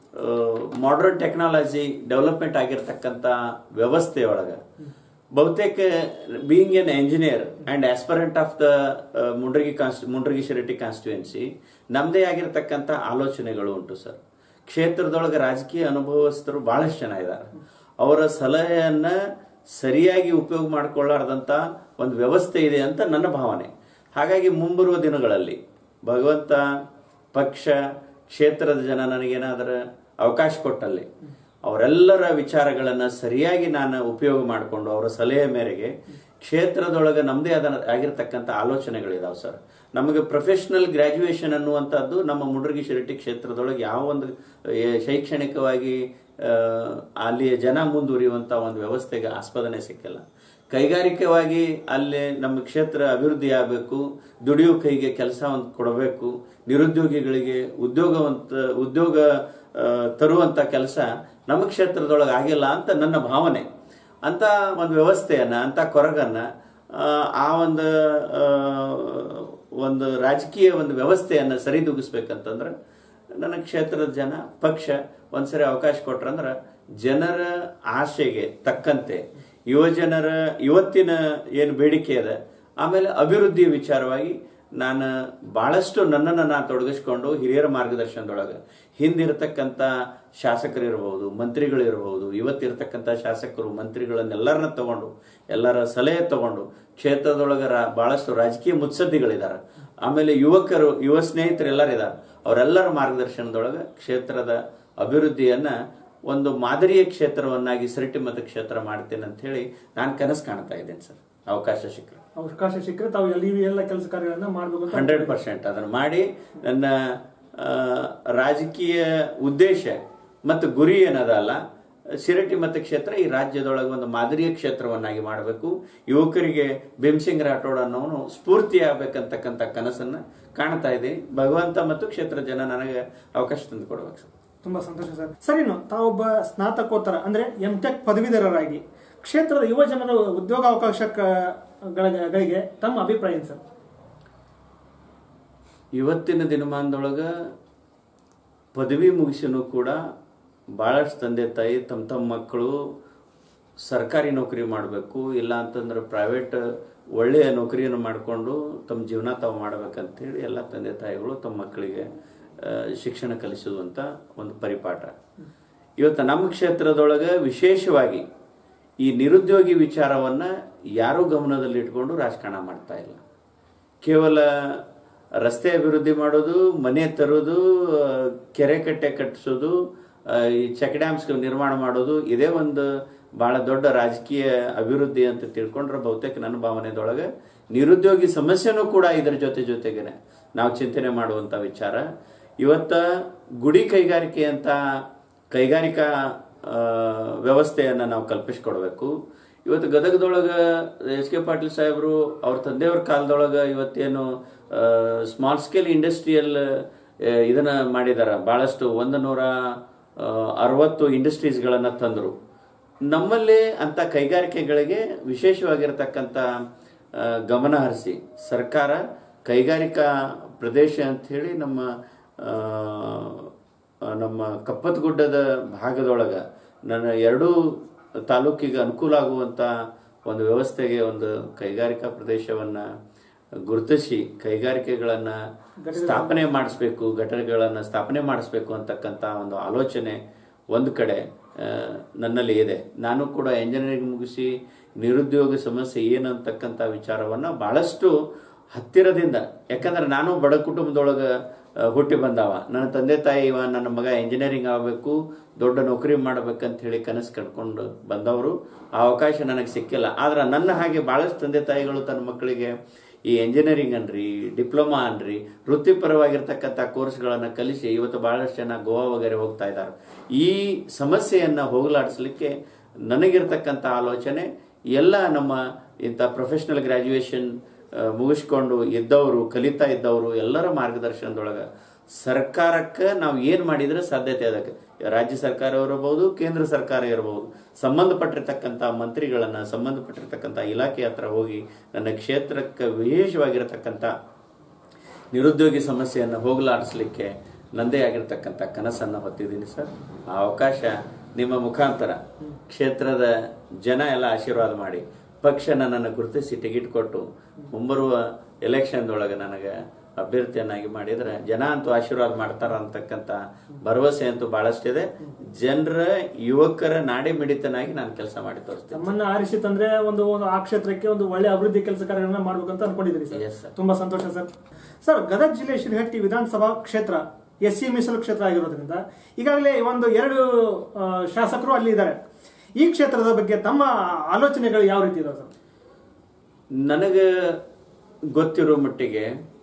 ಮಾಡರ್ನ್ ಟೆಕ್ನಾಲಜಿ ಡೆವಲಪ್ಮೆಂಟ್ ಆಗಿರ್ತಕ್ಕಂಥ ವ್ಯವಸ್ಥೆಯೊಳಗ ಬಹುತೇಕ being an engineer and aspirant of the Mundargi cons Mundargi Shiratti constituency ನಮ್ಮದೇ ಆಗಿರ್ತಕ್ಕಂಥ ಆಲೋಚನೆಗಳು ಉಂಟು ಸರ್ ಕ್ಷೇತ್ರದೊಳಗೆ ರಾಜಕೀಯ ಅನುಭವಸ್ಥರು ಬಹಳಷ್ಟು ಜನ ಇದ್ದಾರೆ ಅವರ ಸಲಹೆಯನ್ನ ಸರಿಯಾಗಿ ಉಪಯೋಗ ಮಾಡಿಕೊಳ್ಳಾರ್ದಂತ ಒಂದು ವ್ಯವಸ್ಥೆ ಇದೆ ಅಂತ ನನ್ನ ಭಾವನೆ ಹಾಗಾಗಿ ಮುಂಬರುವ ದಿನಗಳಲ್ಲಿ ಭಗವಂತ ಪಕ್ಷ ಕ್ಷೇತ್ರದ ಜನ ನನಗೇನಾದರೂ ಅವಕಾಶ ಕೊಟ್ಟಲ್ಲಿ ಅವರೆಲ್ಲರ ವಿಚಾರಗಳನ್ನ ಸರಿಯಾಗಿ ನಾನು ಉಪಯೋಗ ಮಾಡಿಕೊಂಡು ಅವರ ಸಲಹೆ ಮೇರೆಗೆ ಕ್ಷೇತ್ರದೊಳಗೆ ನಮ್ಮದೇ ಆದ ಆಗಿರ್ತಕ್ಕಂಥ ಆಲೋಚನೆಗಳಿದಾವೆ ಸರ್ ನಮಗೆ ಪ್ರೊಫೆಷನಲ್ ಗ್ರಾಜ್ಯುಯೇಷನ್ ಅನ್ನುವಂಥದ್ದು ನಮ್ಮ ಮುಡ್ರಗಿ ಶಿರಟ್ಟಿ ಕ್ಷೇತ್ರದೊಳಗೆ ಯಾವ ಒಂದು ಏ, ಶೈಕ್ಷಣಿಕವಾಗಿ ಆ, ಅಲ್ಲಿಯ ಜನ ಮುಂದುವರಿಯುವಂತ ಒಂದು ವ್ಯವಸ್ಥೆಗೆ ಆಸ್ಪದನೆ ಸಿಕ್ಕಿಲ್ಲ ಕೈಗಾರಿಕವಾಗಿ ಅಲ್ಲಿ ನಮ್ಮ ಕ್ಷೇತ್ರ ಅಭಿವೃದ್ಧಿ ಆಗಬೇಕು ದುಡಿಯೋ ಕೈಗೆ ಕೆಲಸ ಒಂದು ಕೊಡಬೇಕು ನಿರುದ್ಯೋಗಿಗಳಿಗೆ ಉದ್ಯೋಗವಂತ ಉದ್ಯೋಗ ಆ, ತರುವಂತ ಕೆಲಸ ನಮ್ಮ ಕ್ಷೇತ್ರದೊಳಗೆ ಆಗಿಲ್ಲ ಅಂತ ನನ್ನ ಭಾವನೆ ಅಂತ ಒಂದು ವ್ಯವಸ್ಥೆಯನ್ನ ಅಂತ ಕೊರಗನ್ನ ಆ, ಆ ಒಂದು ಆ, ಒಂದು ರಾಜಕೀಯ ಒಂದು ವ್ಯವಸ್ಥೆಯನ್ನ ಸರಿದೂಗಿಸ್ಬೇಕಂತಂದ್ರೆ ನನ್ನ ಕ್ಷೇತ್ರದ ಜನ ಪಕ್ಷ ಒಂದ್ಸರಿ ಅವಕಾಶ ಕೊಟ್ರಂದ್ರ ಜನರ ಆಶೆಗೆ ತಕ್ಕಂತೆ ಯುವಜನರ ಇವತ್ತಿನ ಏನು ಬೇಡಿಕೆ ಅದ ಆಮೇಲೆ ಅಭಿವೃದ್ಧಿ ವಿಚಾರವಾಗಿ ನಾನು ಬಹಳಷ್ಟು ನನ್ನನ್ನು ನಾನು ತೊಡಗಿಸ್ಕೊಂಡು ಹಿರಿಯರ ಮಾರ್ಗದರ್ಶನದೊಳಗೆ ಹಿಂದಿರತಕ್ಕಂಥ ಶಾಸಕರಿರ್ಬೋದು ಮಂತ್ರಿಗಳಿರ್ಬೋದು ಇವತ್ತಿರ್ತಕ್ಕಂಥ ಶಾಸಕರು ಮಂತ್ರಿಗಳನ್ನೆಲ್ಲರನ್ನ ತಗೊಂಡು ಎಲ್ಲರ ಸಲಹೆ ತಗೊಂಡು ಕ್ಷೇತ್ರದೊಳಗೆ ರಾ- ಬಹಳಷ್ಟು ರಾಜಕೀಯ ಮುತ್ಸದ್ದಿಗಳಿದ್ದಾರೆ ಆಮೇಲೆ ಯುವಕರು ಯುವ ಸ್ನೇಹಿತರು ಎಲ್ಲರಿದ್ದಾರೆ ಅವರೆಲ್ಲರ ಮಾರ್ಗದರ್ಶನದೊಳಗೆ ಕ್ಷೇತ್ರದ ಅಭಿವೃದ್ಧಿಯನ್ನ ಒಂದು ಮಾದರಿಯ ಕ್ಷೇತ್ರವನ್ನಾಗಿ ಸಿರಟಿ ಮತ ಕ್ಷೇತ್ರ ಮಾಡ್ತೇನೆ ಅಂತ ಹೇಳಿ ನಾನು ಕನಸು ಕಾಣ್ತಾ ಇದ್ದೇನೆ ಸರ್ ಅವಕಾಶ ಸಿಕ್ಕರೆ ಅವಕಾಶ ಸಿಕ್ಕರೆ ತಾವು ಎಲ್ಲಿ ಈ ಎಲ್ಲ ಕೆಲಸ ಕಾರ್ಯಗಳನ್ನ ಮಾಡಬೇಕು ಅಂತ ಹಂಡ್ರೆಡ್ ಪರ್ಸೆಂಟ್ ಅದನ್ನು ಮಾಡಿ ನನ್ನ ಆ, ರಾಜಕೀಯ ಉದ್ದೇಶ ಮತ್ತು ಗುರಿ ಏನದಲ್ಲ ಶಿರಟಿ ಮತಕ್ಷೇತ್ರ ಈ ರಾಜ್ಯದೊಳಗೆ ಒಂದು ಮಾದರಿಯ ಕ್ಷೇತ್ರವನ್ನಾಗಿ ಮಾಡಬೇಕು ಯುವಕರಿಗೆ ಭೀಮಸಿಂಗ್ ರಾಠೋಡ್ ಅನ್ನೋನು ಸ್ಫೂರ್ತಿ ಆಗ್ಬೇಕಂತಕ್ಕಂಥ ಕನಸನ್ನ ಕಾಣ್ತಾ ಇದ್ದೀನಿ ಭಗವಂತ ಮತ್ತು ಕ್ಷೇತ್ರ ಜನ ನನಗೆ ಅವಕಾಶ ತಂದು ಕೊಡ್ಬೇಕು ಸರ್ ತುಂಬಾ ಸಂತೋಷ ಸರ್ ಸರ್ ಇನ್ನು ತಾವೊಬ್ಬ ಸ್ನಾತಕೋತ್ತರ ಅಂದ್ರೆ ಎಂ ಟೆಕ್ ಪದವೀಧರರಾಗಿ ಕ್ಷೇತ್ರದ ಯುವ ಜನರ ಉದ್ಯೋಗಾವಕಾಶಗಳಿಗೆ ತಮ್ಮ ಅಭಿಪ್ರಾಯ ಏನು ಸರ್ ಇವತ್ತಿನ ದಿನಮಾನದೊಳಗ ಪದವಿ ಮುಗಿಸಿನೂ ಕೂಡ ಭಾಳಷ್ಟು ತಂದೆ ತಾಯಿ ತಮ್ಮ ತಮ್ಮ ಮಕ್ಕಳು ಸರ್ಕಾರಿ ನೌಕರಿ ಮಾಡಬೇಕು ಇಲ್ಲ ಅಂತಂದ್ರೆ ಪ್ರೈವೇಟ್ ಒಳ್ಳೆಯ ನೌಕರಿಯನ್ನು ಮಾಡಿಕೊಂಡು ತಮ್ಮ ಜೀವನ ತಾವು ಮಾಡ್ಬೇಕಂತೇಳಿ ಎಲ್ಲ ತಂದೆ ತಾಯಿಗಳು ತಮ್ಮ ಮಕ್ಕಳಿಗೆ ಆ, ಶಿಕ್ಷಣ ಕಲಿಸುವಂತ ಒಂದು ಪರಿಪಾಠ ಇವತ್ತು ನಮ್ಮ ಕ್ಷೇತ್ರದೊಳಗೆ ವಿಶೇಷವಾಗಿ ಈ ನಿರುದ್ಯೋಗಿ ವಿಚಾರವನ್ನ ಯಾರೂ ಗಮನದಲ್ಲಿ ಇಟ್ಕೊಂಡು ರಾಜಕಾರಣ ಮಾಡ್ತಾ ಇಲ್ಲ ಕೇವಲ ರಸ್ತೆ ಅಭಿವೃದ್ಧಿ ಮಾಡೋದು ಮನೆ ತರೋದು ಆ, ಕೆರೆ ಕಟ್ಟೆ ಕಟ್ಟಿಸೋದು ಆ, ಈ ಚೆಕ್ ಡ್ಯಾಮ್ಸ್ ನಿರ್ಮಾಣ ಮಾಡೋದು ಇದೇ ಒಂದು ಬಹಳ ದೊಡ್ಡ ರಾಜಕೀಯ ಅಭಿವೃದ್ಧಿ ಅಂತ ತಿಳ್ಕೊಂಡ್ರೆ ಬಹುತೇಕ ನನ್ನ ಭಾವನೆದೊಳಗೆ ನಿರುದ್ಯೋಗಿ ಸಮಸ್ಯೆನೂ ಕೂಡ ಇದರ ಜೊತೆ ಜೊತೆಗೇನೆ ನಾವು ಚಿಂತನೆ ಮಾಡುವಂತ ವಿಚಾರ ಇವತ್ತ ಗುಡಿ ಕೈಗಾರಿಕೆ ಅಂತ ಕೈಗಾರಿಕಾ ಆ, ವ್ಯವಸ್ಥೆಯನ್ನ ನಾವು ಕಲ್ಪಿಸ್ಕೊಡ್ಬೇಕು ಇವತ್ತು ಗದಗದೊಳಗ ಎಸ್ ಕೆ ಪಾಟೀಲ್ ಸಾಹೇಬರು ಅವ್ರ ತಂದೆಯವ್ರ ಕಾಲದೊಳಗ ಇವತ್ತೇನು ಸ್ಮಾಲ್ ಸ್ಕೇಲ್ ಇಂಡಸ್ಟ್ರಿಯಲ್ ಇದನ್ನ ಮಾಡಿದಾರ ಬಹಳಷ್ಟು ಒಂದು ನೂರ ಆ, ಅರವತ್ತು ಇಂಡಸ್ಟ್ರೀಸ್ಗಳನ್ನ ತಂದರು ನಮ್ಮಲ್ಲಿ ಅಂತ ಕೈಗಾರಿಕೆಗಳಿಗೆ ವಿಶೇಷವಾಗಿರತಕ್ಕಂಥ ಆ, ಗಮನ ಹರಿಸಿ ಸರ್ಕಾರ ಕೈಗಾರಿಕಾ ಪ್ರದೇಶ ಅಂತ ಹೇಳಿ ನಮ್ಮ ಆ, ಆ, ನಮ್ಮ ಕಪ್ಪತ್ತಗುಡ್ಡದ ಭಾಗದೊಳಗ ನನ್ನ ಎರಡೂ ತಾಲೂಕಿಗೆ ಅನುಕೂಲ ಆಗುವಂತ ಒಂದು ವ್ಯವಸ್ಥೆಗೆ ಒಂದು ಕೈಗಾರಿಕಾ ಪ್ರದೇಶವನ್ನ ಗುರುತಿಸಿ ಕೈಗಾರಿಕೆಗಳನ್ನ ಸ್ಥಾಪನೆ ಮಾಡಿಸ್ಬೇಕು ಘಟಕಗಳನ್ನ ಸ್ಥಾಪನೆ ಮಾಡಿಸ್ಬೇಕು ಅಂತಕ್ಕಂಥ ಒಂದು ಆಲೋಚನೆ ಒಂದು ಕಡೆ ಆ, ನನ್ನಲ್ಲಿ ಇದೆ ನಾನು ಕೂಡ ಎಂಜಿನಿಯರಿಂಗ್ ಮುಗಿಸಿ ನಿರುದ್ಯೋಗ ಸಮಸ್ಯೆ ಏನು ಅಂತಕ್ಕಂಥ ವಿಚಾರವನ್ನ ಬಹಳಷ್ಟು ಹತ್ತಿರದಿಂದ ಯಾಕಂದ್ರೆ ನಾನು ಬಡ ಕುಟುಂಬದೊಳಗ ಆ, ಹುಟ್ಟಿ ಬಂದವ ನನ್ನ ತಂದೆ ತಾಯಿ ಇವ ನನ್ನ ಮಗ ಇಂಜಿನಿಯರಿಂಗ್ ಆಗಬೇಕು ದೊಡ್ಡ ನೌಕರಿ ಮಾಡ್ಬೇಕಂತ ಹೇಳಿ ಕನಸು ಕಟ್ಕೊಂಡು ಬಂದವರು ಆ ಅವಕಾಶ ನನಗೆ ಸಿಕ್ಕಿಲ್ಲ ಆದ್ರೆ ನನ್ನ ಹಾಗೆ ಬಹಳಷ್ಟು ತಂದೆ ತಾಯಿಗಳು ತನ್ನ ಮಕ್ಕಳಿಗೆ ಈ ಎಂಜಿನಿಯರಿಂಗ್ ಅನ್ರಿ ಡಿಪ್ಲೊಮಾ ಅನ್ರಿ ವೃತ್ತಿಪರವಾಗಿರ್ತಕ್ಕಂಥ ಕೋರ್ಸ್ಗಳನ್ನು ಕಲಿಸಿ ಇವತ್ತು ಬಹಳಷ್ಟು ಜನ ಗೋವಾ ವಗೇರೆ ಹೋಗ್ತಾ ಇದ್ದಾರೆ ಈ ಸಮಸ್ಯೆಯನ್ನ ಹೋಗಲಾಡಿಸ್ಲಿಕ್ಕೆ ನನಗಿರ್ತಕ್ಕಂಥ ಆಲೋಚನೆ ಎಲ್ಲ ನಮ್ಮ ಇಂಥ ಪ್ರೊಫೆಷನಲ್ ಗ್ರಾಜ್ಯುಯೇಷನ್ ಮುಗಿಸ್ಕೊಂಡು ಇದ್ದವರು ಕಲಿತಾ ಇದ್ದವರು ಎಲ್ಲರ ಮಾರ್ಗದರ್ಶನದೊಳಗ ಸರ್ಕಾರಕ್ಕೆ ನಾವು ಏನ್ ಮಾಡಿದ್ರೆ ಸಾಧ್ಯತೆ ಅದಕ್ಕೆ ರಾಜ್ಯ ಸರ್ಕಾರ ಇರಬಹುದು ಕೇಂದ್ರ ಸರ್ಕಾರ ಇರಬಹುದು ಸಂಬಂಧಪಟ್ಟಿರ್ತಕ್ಕಂಥ ಮಂತ್ರಿಗಳನ್ನ ಸಂಬಂಧಪಟ್ಟಿರ್ತಕ್ಕಂಥ ಇಲಾಖೆ ಹತ್ರ ಹೋಗಿ ನನ್ನ ಕ್ಷೇತ್ರಕ್ಕೆ ವಿಶೇಷವಾಗಿರತಕ್ಕಂಥ ನಿರುದ್ಯೋಗಿ ಸಮಸ್ಯೆಯನ್ನು ಹೋಗಲಾಡಿಸ್ಲಿಕ್ಕೆ ನಂದೇ ಆಗಿರ್ತಕ್ಕಂಥ ಕನಸನ್ನು ಹೊತ್ತಿದ್ದೀನಿ ಸರ್ ಆ ಅವಕಾಶ ನಿಮ್ಮ ಮುಖಾಂತರ ಕ್ಷೇತ್ರದ ಜನ ಎಲ್ಲ ಆಶೀರ್ವಾದ ಮಾಡಿ ಪಕ್ಷ ನನ್ನನ್ನು ಗುರುತಿಸಿ ಟಿಕೆಟ್ ಕೊಟ್ಟು ಮುಂಬರುವ ಎಲೆಕ್ಷನ್ದೊಳಗೆ ನನಗೆ ಅಭ್ಯರ್ಥಿಯನ್ನಾಗಿ ಮಾಡಿದ್ರೆ ಜನ ಅಂತೂ ಆಶೀರ್ವಾದ ಮಾಡ್ತಾರ ಅಂತಕ್ಕಂಥ ಭರವಸೆ ಅಂತೂ ಬಹಳಷ್ಟಿದೆ ಜನರ ಯುವಕರ ನಾಡಿ ಮಿಡಿತನಾಗಿ ನಾನು ಕೆಲಸ ಮಾಡಿ ತೋರಿಸ್ತೇನೆ ತಮ್ಮನ್ನ ಆರಿಸಿ ತಂದ್ರೆ ಒಂದು ಒಂದು ಆ ಕ್ಷೇತ್ರಕ್ಕೆ ಒಂದು ಒಳ್ಳೆ ಅಭಿವೃದ್ಧಿ ಕೆಲಸ ಕಾರ್ಯಗಳನ್ನ ಮಾಡ್ಬೇಕಂತ ಅನ್ಕೊಂಡಿದ್ದೀರಿ Yes, ಸರ್ sir. ತುಂಬಾ ಸಂತೋಷ ಸರ್ ಸರ್ ಗದಗ ಜಿಲ್ಲೆ ಶಿರಹಟ್ಟಿ ವಿಧಾನಸಭಾ ಕ್ಷೇತ್ರ ಎಸ್ ಸಿ ಮೀಸಲು ಕ್ಷೇತ್ರ ಆಗಿರೋದ್ರಿಂದ ಈಗಾಗಲೇ ಒಂದು ಎರಡು ಆ, ಶಾಸಕರು ಅಲ್ಲಿ ಇದ್ದಾರೆ ಈ ಕ್ಷೇತ್ರದ ಬಗ್ಗೆ ತಮ್ಮ ಆಲೋಚನೆಗಳು ಯಾವ ರೀತಿ ಇದಾವೆ ಸರ್ ನನಗೆ ಗೊತ್ತಿರೋ ಮಟ್ಟಿಗೆ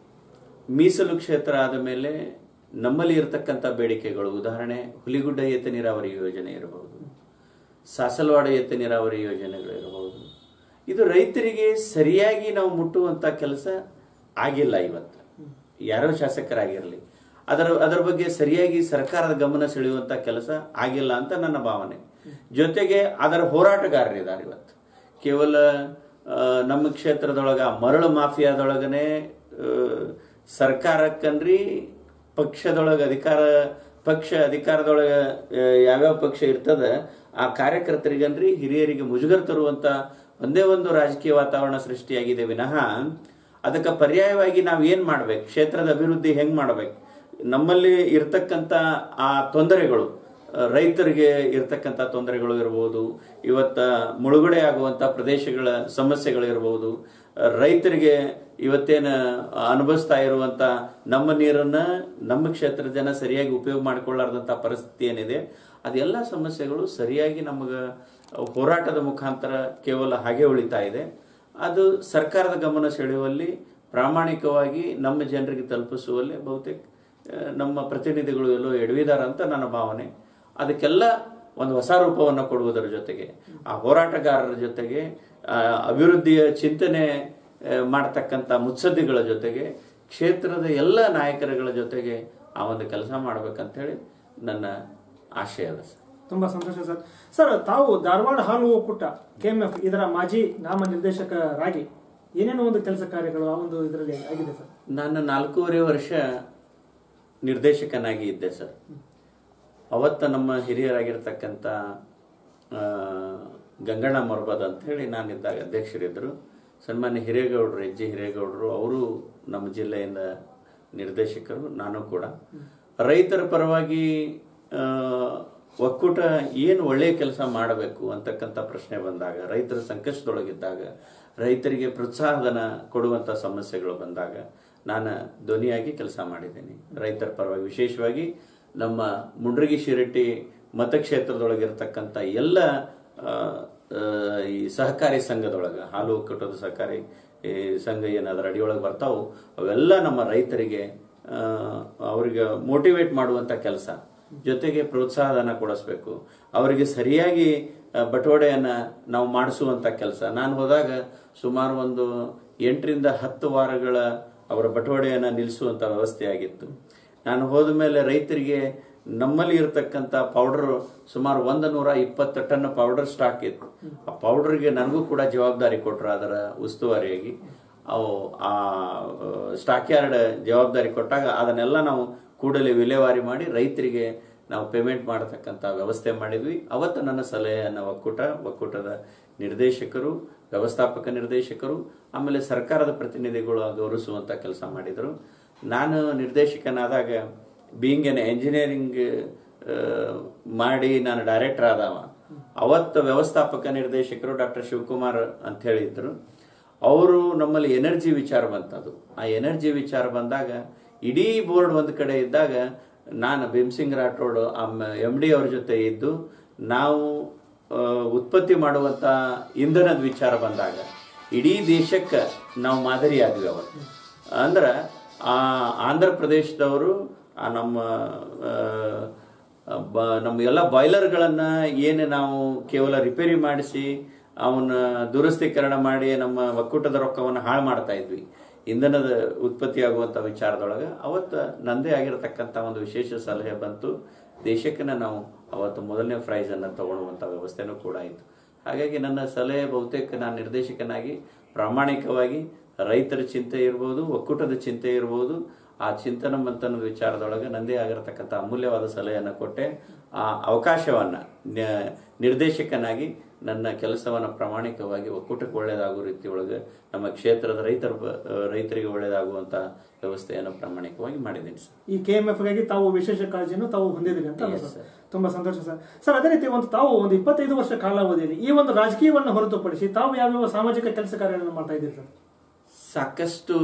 ಮೀಸಲು ಕ್ಷೇತ್ರ ಆದ ಮೇಲೆ ನಮ್ಮಲ್ಲಿ ಇರತಕ್ಕಂಥ ಬೇಡಿಕೆಗಳು ಉದಾಹರಣೆ ಹುಲಿಗುಡ್ಡ ಏತ ನೀರಾವರಿ ಯೋಜನೆ ಇರಬಹುದು ಸಾಸಲವಾಡ ಏತ ನೀರಾವರಿ ಯೋಜನೆಗಳು ಇರಬಹುದು ಇದು ರೈತರಿಗೆ ಸರಿಯಾಗಿ ನಾವು ಮುಟ್ಟುವಂತ ಕೆಲಸ ಆಗಿಲ್ಲ ಇವತ್ತು ಯಾರೋ ಶಾಸಕರಾಗಿರಲಿ ಅದರ ಅದರ ಬಗ್ಗೆ ಸರಿಯಾಗಿ ಸರ್ಕಾರದ ಗಮನ ಸೆಳೆಯುವಂತ ಕೆಲಸ ಆಗಿಲ್ಲ ಅಂತ ನನ್ನ ಭಾವನೆ ಜೊತೆಗೆ ಅದರ ಹೋರಾಟಗಾರರಿದ್ದಾರೆ ಇವತ್ತು ಕೇವಲ ಆ, ನಮ್ಮ ಕ್ಷೇತ್ರದೊಳಗ ಮರಳು ಮಾಫಿಯಾದೊಳಗನೆ ಆ, ಸರ್ಕಾರಕ್ಕನ್ರಿ ಪಕ್ಷದೊಳಗ ಅಧಿಕಾರ ಪಕ್ಷ ಅಧಿಕಾರದೊಳಗ ಆ, ಯಾವ್ಯಾವ ಪಕ್ಷ ಇರ್ತದ ಆ ಕಾರ್ಯಕರ್ತರಿಗನ್ರಿ ಹಿರಿಯರಿಗೆ ಮುಜುಗರ ತರುವಂತ ಒಂದೇ ಒಂದು ರಾಜಕೀಯ ವಾತಾವರಣ ಸೃಷ್ಟಿಯಾಗಿದೆ ವಿನಃ ಅದಕ್ಕೆ ಪರ್ಯಾಯವಾಗಿ ನಾವು ಏನ್ ಮಾಡ್ಬೇಕು ಕ್ಷೇತ್ರದ ಅಭಿವೃದ್ಧಿ ಹೆಂಗ್ ಮಾಡ್ಬೇಕು ನಮ್ಮಲ್ಲಿ ಇರ್ತಕ್ಕಂಥ ಆ ತೊಂದರೆಗಳು ಆ, ರೈತರಿಗೆ ಇರ್ತಕ್ಕಂಥ ತೊಂದರೆಗಳು ಇರಬಹುದು ಇವತ್ತ ಮುಳುಗಡೆ ಆಗುವಂತ ಪ್ರದೇಶಗಳ ಸಮಸ್ಯೆಗಳು ಇರಬಹುದು ಆ, ರೈತರಿಗೆ ಇವತ್ತೇನ ಅನುಭವಿಸ್ತಾ ಇರುವಂತ ನಮ್ಮ ನೀರನ್ನ ನಮ್ಮ ಕ್ಷೇತ್ರದ ಜನ ಸರಿಯಾಗಿ ಉಪಯೋಗ ಮಾಡಿಕೊಳ್ಳಾರ್ದಂತ ಪರಿಸ್ಥಿತಿ ಏನಿದೆ ಅದೆಲ್ಲ ಸಮಸ್ಯೆಗಳು ಸರಿಯಾಗಿ ನಮಗ ಹೋರಾಟದ ಮುಖಾಂತರ ಕೇವಲ ಹಾಗೆ ಉಳಿತಾ ಇದೆ ಅದು ಸರ್ಕಾರದ ಗಮನ ಸೆಳೆಯುವಲ್ಲಿ ಪ್ರಾಮಾಣಿಕವಾಗಿ ನಮ್ಮ ಜನರಿಗೆ ತಲುಪಿಸುವಲ್ಲಿ ಬಹುತೇಕ ಆ, ನಮ್ಮ ಪ್ರತಿನಿಧಿಗಳು ಎಲ್ಲೋ ಎಡವಿದಾರ ಅಂತ ನನ್ನ ಭಾವನೆ ಅದಕ್ಕೆಲ್ಲ ಒಂದು ಹೊಸ ರೂಪವನ್ನು ಕೊಡುವುದರ ಜೊತೆಗೆ ಆ ಹೋರಾಟಗಾರರ ಜೊತೆಗೆ ಆ, ಅಭಿವೃದ್ಧಿಯ ಚಿಂತನೆ ಆ, ಮಾಡ್ತಕ್ಕಂಥ ಮುತ್ಸದ್ದಿಗಳ ಜೊತೆಗೆ ಕ್ಷೇತ್ರದ ಎಲ್ಲ ನಾಯಕರುಗಳ ಜೊತೆಗೆ ಆ ಒಂದು ಕೆಲಸ ಮಾಡ್ಬೇಕಂತ ಹೇಳಿ ನನ್ನ ಆಶಯ ಅದ ಸರ್ ತುಂಬಾ ಸಂತೋಷ ಸರ್ ಸರ್ ತಾವು ಧಾರವಾಡ ಹಾಲು ಒಕ್ಕೂಟ ಕೆಎಂಎಫ್ ಇದರ ಮಾಜಿ ನಾಮ ನಿರ್ದೇಶಕರಾಗಿ ಏನೇನೋ ಒಂದು ಕೆಲಸ ಕಾರ್ಯಗಳು ಆ ಒಂದು ಇದರಲ್ಲಿ ಆಗಿದೆ ಸರ್ ನಾನು ನಾಲ್ಕೂವರೆ ವರ್ಷ ನಿರ್ದೇಶಕನಾಗಿ ಇದ್ದೆ ಸರ್ ಅವತ್ತ ನಮ್ಮ ಹಿರಿಯರಾಗಿರ್ತಕ್ಕಂಥ ಆ, ಗಂಗಣ್ಣ ಮೊರ್ಬದ್ ಅಂತ ಹೇಳಿ ನಾನಿದ್ದಾಗ ಅಧ್ಯಕ್ಷರಿದ್ದರು ಸನ್ಮಾನ್ಯ ಹಿರೇಗೌಡರು ಎಚ್ ಜಿ ಹಿರೇಗೌಡರು ಅವರು ನಮ್ಮ ಜಿಲ್ಲೆಯಿಂದ ನಿರ್ದೇಶಕರು ನಾನು ಕೂಡ ರೈತರ ಪರವಾಗಿ ಆ, ಒಕ್ಕೂಟ ಏನು ಒಳ್ಳೆಯ ಕೆಲಸ ಮಾಡಬೇಕು ಅಂತಕ್ಕಂಥ ಪ್ರಶ್ನೆ ಬಂದಾಗ ರೈತರ ಸಂಕಷ್ಟದೊಳಗಿದ್ದಾಗ ರೈತರಿಗೆ ಪ್ರೋತ್ಸಾಹಧನ ಕೊಡುವಂಥ ಸಮಸ್ಯೆಗಳು ಬಂದಾಗ ನಾನು ಧ್ವನಿಯಾಗಿ ಕೆಲಸ ಮಾಡಿದ್ದೀನಿ ರೈತರ ಪರವಾಗಿ ವಿಶೇಷವಾಗಿ ನಮ್ಮ ಮುಂಡ್ರಗಿ ಶಿರಟ್ಟಿ ಮತಕ್ಷೇತ್ರದೊಳಗಿರ್ತಕ್ಕಂಥ ಎಲ್ಲ ಆ, ಆ, ಈ ಸಹಕಾರಿ ಸಂಘದೊಳಗೆ ಹಾಲು ಒಕ್ಕೂಟದ ಸಹಕಾರಿ ಈ ಸಂಘ ಏನಾದ್ರ ಅಡಿಯೊಳಗೆ ಬರ್ತಾವು ಅವೆಲ್ಲ ನಮ್ಮ ರೈತರಿಗೆ ಆ, ಅವರಿಗೆ ಮೋಟಿವೇಟ್ ಮಾಡುವಂತ ಕೆಲಸ ಜೊತೆಗೆ ಪ್ರೋತ್ಸಾಹಧನ ಕೊಡಿಸ್ಬೇಕು ಅವರಿಗೆ ಸರಿಯಾಗಿ ಆ, ಬಟವಾಡೆಯನ್ನ ನಾವು ಮಾಡಿಸುವಂತ ಕೆಲಸ ನಾನು ಹೋದಾಗ ಸುಮಾರು ಒಂದು ಎಂಟರಿಂದ ಹತ್ತು ವಾರಗಳ ಅವರ ಬಟವಾಡೆಯನ್ನ ನಿಲ್ಲಿಸುವಂತ ವ್ಯವಸ್ಥೆ ಆಗಿತ್ತು ನಾನು ಹೋದ ಮೇಲೆ ರೈತರಿಗೆ ನಮ್ಮಲ್ಲಿ ಇರತಕ್ಕಂತ ಪೌಡರ್ ಸುಮಾರು ಒಂದು ನೂರ ಇಪ್ಪತ್ತು ಟನ್ ಪೌಡರ್ ಸ್ಟಾಕ್ ಇತ್ತು ಆ ಪೌಡರ್ಗೆ ನನಗೂ ಕೂಡ ಜವಾಬ್ದಾರಿ ಕೊಟ್ಟರು ಅದರ ಉಸ್ತುವಾರಿಯಾಗಿ ಅವು ಆ ಸ್ಟಾಕ್ ಯಾರ್ಡ್ ಜವಾಬ್ದಾರಿ ಕೊಟ್ಟಾಗ ಅದನ್ನೆಲ್ಲ ನಾವು ಕೂಡಲೇ ವಿಲೇವಾರಿ ಮಾಡಿ ರೈತರಿಗೆ ನಾವು ಪೇಮೆಂಟ್ ಮಾಡತಕ್ಕಂಥ ವ್ಯವಸ್ಥೆ ಮಾಡಿದ್ವಿ ಅವತ್ತು ನನ್ನ ಸಲಹೆಯನ್ನು ಒಕ್ಕೂಟ ಒಕ್ಕೂಟದ ನಿರ್ದೇಶಕರು ವ್ಯವಸ್ಥಾಪಕ ನಿರ್ದೇಶಕರು ಆಮೇಲೆ ಸರ್ಕಾರದ ಪ್ರತಿನಿಧಿಗಳು ಗೌರವಿಸುವಂತ ಕೆಲಸ ಮಾಡಿದರು ನಾನು ನಿರ್ದೇಶಕನಾದಾಗ ಬೀಯಿಂಗ್ ಎನ್ ಎಂಜಿನಿಯರಿಂಗ್ ಮಾಡಿ ನಾನು ಡೈರೆಕ್ಟರ್ ಆದವ ಅವತ್ತು ವ್ಯವಸ್ಥಾಪಕ ನಿರ್ದೇಶಕರು ಡಾಕ್ಟರ್ ಶಿವಕುಮಾರ್ ಅಂತ ಹೇಳಿದ್ರು ಅವರು ನಮ್ಮಲ್ಲಿ ಎನರ್ಜಿ ವಿಚಾರ ಬಂತದು ಆ ಎನರ್ಜಿ ವಿಚಾರ ಬಂದಾಗ ಇಡೀ ಬೋರ್ಡ್ ಒಂದು ಕಡೆ ಇದ್ದಾಗ ನಾನು ಭೀಮ್ಸಿಂಗ್ ರಾಠೋಡ್ ಎಂ ಡಿ ಅವ್ರ ಜೊತೆ ಇದ್ದು ನಾವು ಆ, ಉತ್ಪತ್ತಿ ಮಾಡುವಂತ ಇಂಧನದ ವಿಚಾರ ಬಂದಾಗ ಇಡೀ ದೇಶಕ್ಕೆ ನಾವು ಮಾದರಿ ಆದ್ವಿ ಅವತ್ತು ಅಂದ್ರ ಆ ಆಂಧ್ರ ಪ್ರದೇಶದವರು ಆ ನಮ್ಮ ಆ, ಬ- ನಮ್ಮ ಎಲ್ಲ ಬಾಯ್ಲರ್ಗಳನ್ನ ಏನು ನಾವು ಕೇವಲ ರಿಪೇರಿ ಮಾಡಿಸಿ ಅವನ್ನ ದುರಸ್ತೀಕರಣ ಮಾಡಿ ನಮ್ಮ ಒಕ್ಕೂಟದ ರೊಕ್ಕವನ್ನು ಹಾಳು ಮಾಡ್ತಾ ಇದ್ವಿ ಇಂಧನದ ಉತ್ಪತ್ತಿ ಆಗುವಂತ ವಿಚಾರದೊಳಗೆ ಅವತ್ತು ನಂದೇ ಆಗಿರತಕ್ಕಂತ ಒಂದು ವಿಶೇಷ ಸಲಹೆ ಬಂತು ದೇಶಕ್ಕೆ ನಾವು ಅವತ್ತು ಮೊದಲನೇ ಪ್ರೈಸ್ ಅನ್ನು ತಗೊಳ್ಳುವಂತ ವ್ಯವಸ್ಥೆನೂ ಕೂಡ ಆಯಿತು ಹಾಗಾಗಿ ನನ್ನ ಸಲಹೆ ಬಹುತೇಕ ನಾನು ನಿರ್ದೇಶಕನಾಗಿ ಪ್ರಾಮಾಣಿಕವಾಗಿ ರೈತರ ಚಿಂತೆ ಇರ್ಬೋದು ಒಕ್ಕೂಟದ ಚಿಂತೆ ಇರ್ಬೋದು ಆ ಚಿಂತನ ಮಂಥನದ ವಿಚಾರದೊಳಗೆ ನಂದೇ ಆಗಿರತಕ್ಕಂಥ ಅಮೂಲ್ಯವಾದ ಸಲಹೆಯನ್ನು ಕೊಟ್ಟೆ ಆ ಅವಕಾಶವನ್ನ ನ- ನಿರ್ದೇಶಕನಾಗಿ ನನ್ನ ಕೆಲಸವನ್ನು ಪ್ರಾಮಾಣಿಕವಾಗಿ ಒಕ್ಕೂಟಕ್ಕೆ ಒಳ್ಳೆಯದಾಗುವ ರೀತಿಯೊಳಗೆ ನಮ್ಮ ಕ್ಷೇತ್ರದ ರೈತರ ಬ- ರೈತರಿಗೆ ಒಳ್ಳೆಯದಾಗುವಂತ ವ್ಯವಸ್ಥೆಯನ್ನು ಪ್ರಾಮಾಣಿಕವಾಗಿ ಮಾಡಿದ್ದೀನಿ ಸರ್ ಈ ಕೆ ಎಂ ಎಫ್ ಗಾಗಿ ತಾವು ವಿಶೇಷ ಕಾಳಜಿಯನ್ನು ತಾವು ಹೊಂದಿದ್ದೀರಿ ಅಂತ ಅಲ್ಲ Yes, ಸರ್ sir. ತುಂಬಾ ಸಂತೋಷ ಸರ್ ಸರ್ ಅದೇ ರೀತಿ ಒಂದು ತಾವು ಒಂದು ಇಪ್ಪತ್ತೈದು ವರ್ಷ ಕಾಲಾವಧಿಯಲ್ಲಿ ಈ ಒಂದು ರಾಜಕೀಯವನ್ನು ಹೊರತುಪಡಿಸಿ ತಾವು ಯಾವ್ಯಾವ ಸಾಮಾಜಿಕ ಕೆಲಸ ಕಾರ್ಯಗಳನ್ನು ಮಾಡ್ತಾ ಇದ್ದೀರಿ ಸರ್ ಸಾಕಷ್ಟು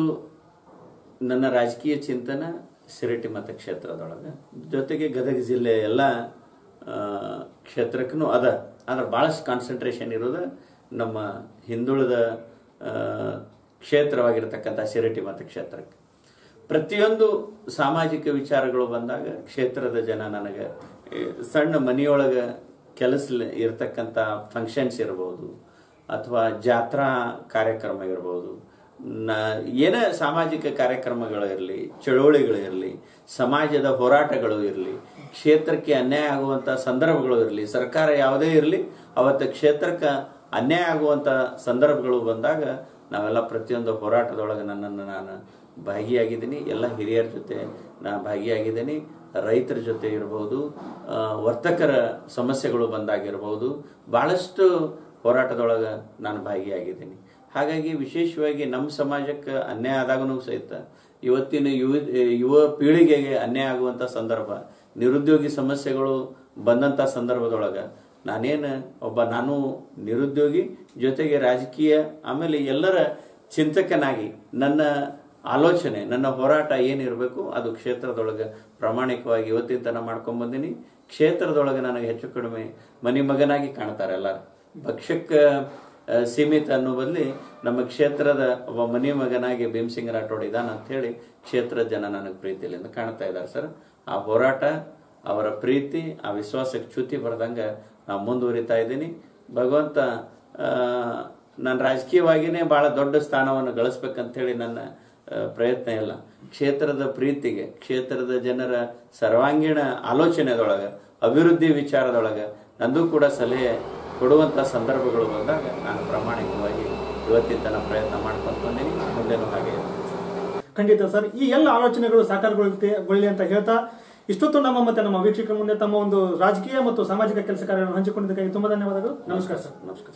ನನ್ನ ರಾಜಕೀಯ ಚಿಂತನ ಸಿರಟಿ ಮತಕ್ಷೇತ್ರದೊಳಗೆ ಜೊತೆಗೆ ಗದಗ ಜಿಲ್ಲೆ ಎಲ್ಲ ಆ, ಕ್ಷೇತ್ರಕ್ಕೂ ಅದ ಆದ್ರೆ ಭಾಳಷ್ಟು ಕಾನ್ಸಂಟ್ರೇಷನ್ ಇರೋದು ನಮ್ಮ ಹಿಂದುಳಿದ ಆ, ಕ್ಷೇತ್ರವಾಗಿರ್ತಕ್ಕಂಥ ಸಿರಟಿ ಮತಕ್ಷೇತ್ರಕ್ಕೆ ಪ್ರತಿಯೊಂದು ಸಾಮಾಜಿಕ ವಿಚಾರಗಳು ಬಂದಾಗ ಕ್ಷೇತ್ರದ ಜನ ನನಗೆ ಈ ಸಣ್ಣ ಮನೆಯೊಳಗೆ ಕೆಲಸ ಇರತಕ್ಕಂಥ ಫಂಕ್ಷನ್ಸ್ ಇರ್ಬೋದು ಅಥವಾ ಜಾತ್ರಾ ಕಾರ್ಯಕ್ರಮ ಇರ್ಬೋದು ನ ಏನೇ ಸಾಮಾಜಿಕ ಕಾರ್ಯಕ್ರಮಗಳು ಇರಲಿ ಚಳುವಳಿಗಳು ಇರಲಿ ಸಮಾಜದ ಹೋರಾಟಗಳು ಇರಲಿ ಕ್ಷೇತ್ರಕ್ಕೆ ಅನ್ಯಾಯ ಆಗುವಂತ ಸಂದರ್ಭಗಳು ಇರಲಿ ಸರ್ಕಾರ ಯಾವುದೇ ಇರಲಿ ಅವತ್ತು ಕ್ಷೇತ್ರಕ್ಕೆ ಅನ್ಯಾಯ ಆಗುವಂತ ಸಂದರ್ಭಗಳು ಬಂದಾಗ ನಾವೆಲ್ಲ ಪ್ರತಿಯೊಂದು ಹೋರಾಟದೊಳಗೆ ನನ್ನನ್ನು ನಾನು ಭಾಗಿಯಾಗಿದ್ದೀನಿ ಎಲ್ಲ ಹಿರಿಯರ ಜೊತೆ ನಾ ಭಾಗಿಯಾಗಿದ್ದೀನಿ ರೈತರ ಜೊತೆ ಇರ್ಬೋದು ಆ, ವರ್ತಕರ ಸಮಸ್ಯೆಗಳು ಬಂದಾಗಿರ್ಬೋದು ಬಹಳಷ್ಟು ಹೋರಾಟದೊಳಗೆ ನಾನು ಭಾಗಿಯಾಗಿದ್ದೀನಿ ಹಾಗಾಗಿ ವಿಶೇಷವಾಗಿ ನಮ್ಮ ಸಮಾಜಕ್ಕೆ ಅನ್ಯಾಯ ಆದಾಗೂ ಸಹಿತ ಇವತ್ತಿನ ಯುವ ಯುವ ಪೀಳಿಗೆಗೆ ಅನ್ಯಾಯ ಆಗುವಂತ ಸಂದರ್ಭ ನಿರುದ್ಯೋಗಿ ಸಮಸ್ಯೆಗಳು ಬಂದಂತ ಸಂದರ್ಭದೊಳಗೆ ನಾನೇನು ಒಬ್ಬ ನಾನು ನಿರುದ್ಯೋಗಿ ಜೊತೆಗೆ ರಾಜಕೀಯ ಆಮೇಲೆ ಎಲ್ಲರ ಚಿಂತಕನಾಗಿ ನನ್ನ ಆಲೋಚನೆ ನನ್ನ ಹೋರಾಟ ಏನಿರಬೇಕು ಅದು ಕ್ಷೇತ್ರದೊಳಗೆ ಪ್ರಾಮಾಣಿಕವಾಗಿ ಇವತ್ತಿನ ತನಕ ಮಾಡ್ಕೊಂಡ್ ಬಂದೀನಿ ಕ್ಷೇತ್ರದೊಳಗೆ ನನಗೆ ಹೆಚ್ಚು ಕಡಿಮೆ ಮನಿ ಮಗನಾಗಿ ಕಾಣ್ತಾರೆ ಎಲ್ಲರೂ ಪಕ್ಷಕ್ಕೆ ಆ, ಸೀಮಿತ ಅನ್ನೋ ಬದಲಿ ನಮ್ಮ ಕ್ಷೇತ್ರದ ಒಬ್ಬ ಮನಿ ಮಗನಾಗಿ ಭೀಮಸಿಂಗ್ ರಾಠೋಡ್ ಇದಾನ ಅಂತ ಹೇಳಿ ಕ್ಷೇತ್ರದ ಜನ ನನಗೆ ಪ್ರೀತಿಯಿಂದ ಕಾಣ್ತಾ ಇದ್ದಾರೆ ಸರ್ ಆ ಹೋರಾಟ ಅವರ ಪ್ರೀತಿ ಆ ವಿಶ್ವಾಸಕ್ಕೆ ಚ್ಯುತಿ ಬರ್ದಂಗ ನಾವು ಮುಂದುವರಿತಾ ಇದ್ದೀನಿ ಭಗವಂತ ಆ, ನಾನು ರಾಜಕೀಯವಾಗಿನೇ ಬಹಳ ದೊಡ್ಡ ಸ್ಥಾನವನ್ನು ಗಳಿಸ್ಬೇಕಂತ ಹೇಳಿ ನನ್ನ ಆ, ಪ್ರಯತ್ನ ಇಲ್ಲ ಕ್ಷೇತ್ರದ ಪ್ರೀತಿಗೆ ಕ್ಷೇತ್ರದ ಜನರ ಸರ್ವಾಂಗೀಣ ಆಲೋಚನೆದೊಳಗೆ ಅಭಿವೃದ್ಧಿ ವಿಚಾರದೊಳಗೆ ನಂದು ಕೂಡ ಸಲಹೆ ಕೊಡುವಂತ ಸಂದರ್ಭಗಳು ಬಂದಾಗ ನಾನು ಪ್ರಾಮಾಣಿಕವಾಗಿ ಇವತ್ತಿನ ತನಕ ಪ್ರಯತ್ನ ಮಾಡ್ಕೊಂಡು ಬಂದೀನಿ ಮುಂದೆನೂ ಹಾಗೆ ಇರುತ್ತೆ. ಖಂಡಿತ ಸರ್ ಈ ಎಲ್ಲ ಆಲೋಚನೆಗಳು ಸಾಕಾರಗೊಳ್ಳಿ ಅಂತ ಹೇಳ್ತಾ ಇಷ್ಟೊತ್ತು ನಮ್ಮ ಮತ್ತೆ ನಮ್ಮ ವೀಕ್ಷಕರ ಮುಂದೆ ತಮ್ಮ ಒಂದು ರಾಜಕೀಯ ಮತ್ತು ಸಾಮಾಜಿಕ ಕೆಲಸ ಕಾರ್ಯಗಳನ್ನು ಹಂಚಿಕೊಂಡಿದ್ದಕ್ಕಾಗಿ ತುಂಬಾ ಧನ್ಯವಾದಗಳು ನಮಸ್ಕಾರ ಸರ್ ನಮಸ್ಕಾರ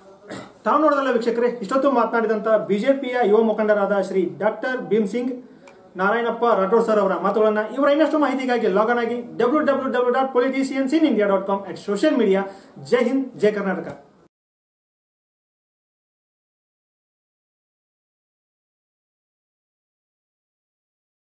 ತಾವು ನೋಡೋದಲ್ಲ ವೀಕ್ಷಕರೇ ಇಷ್ಟೊತ್ತು ಮಾತನಾಡಿದಂತ ಬಿಜೆಪಿಯ ಯುವ ಮುಖಂಡರಾದ ಶ್ರೀ ಡಾಕ್ಟರ್ ಭೀಮ್ ಸಿಂಗ್ ನಾರಾಯಣಪ್ಪ ರಾಠೋಡ್ ಸರ್ ಅವರ ಮಾತುಗಳನ್ನ ಇವರ ಇನ್ನಷ್ಟು ಮಾಹಿತಿಗಾಗಿ ಲಾಗನ್ ಆಗಿ W W W dot politicians in India dot com at social media ಜೈ ಹಿಂದ್ ಜೈ ಕರ್ನಾಟಕ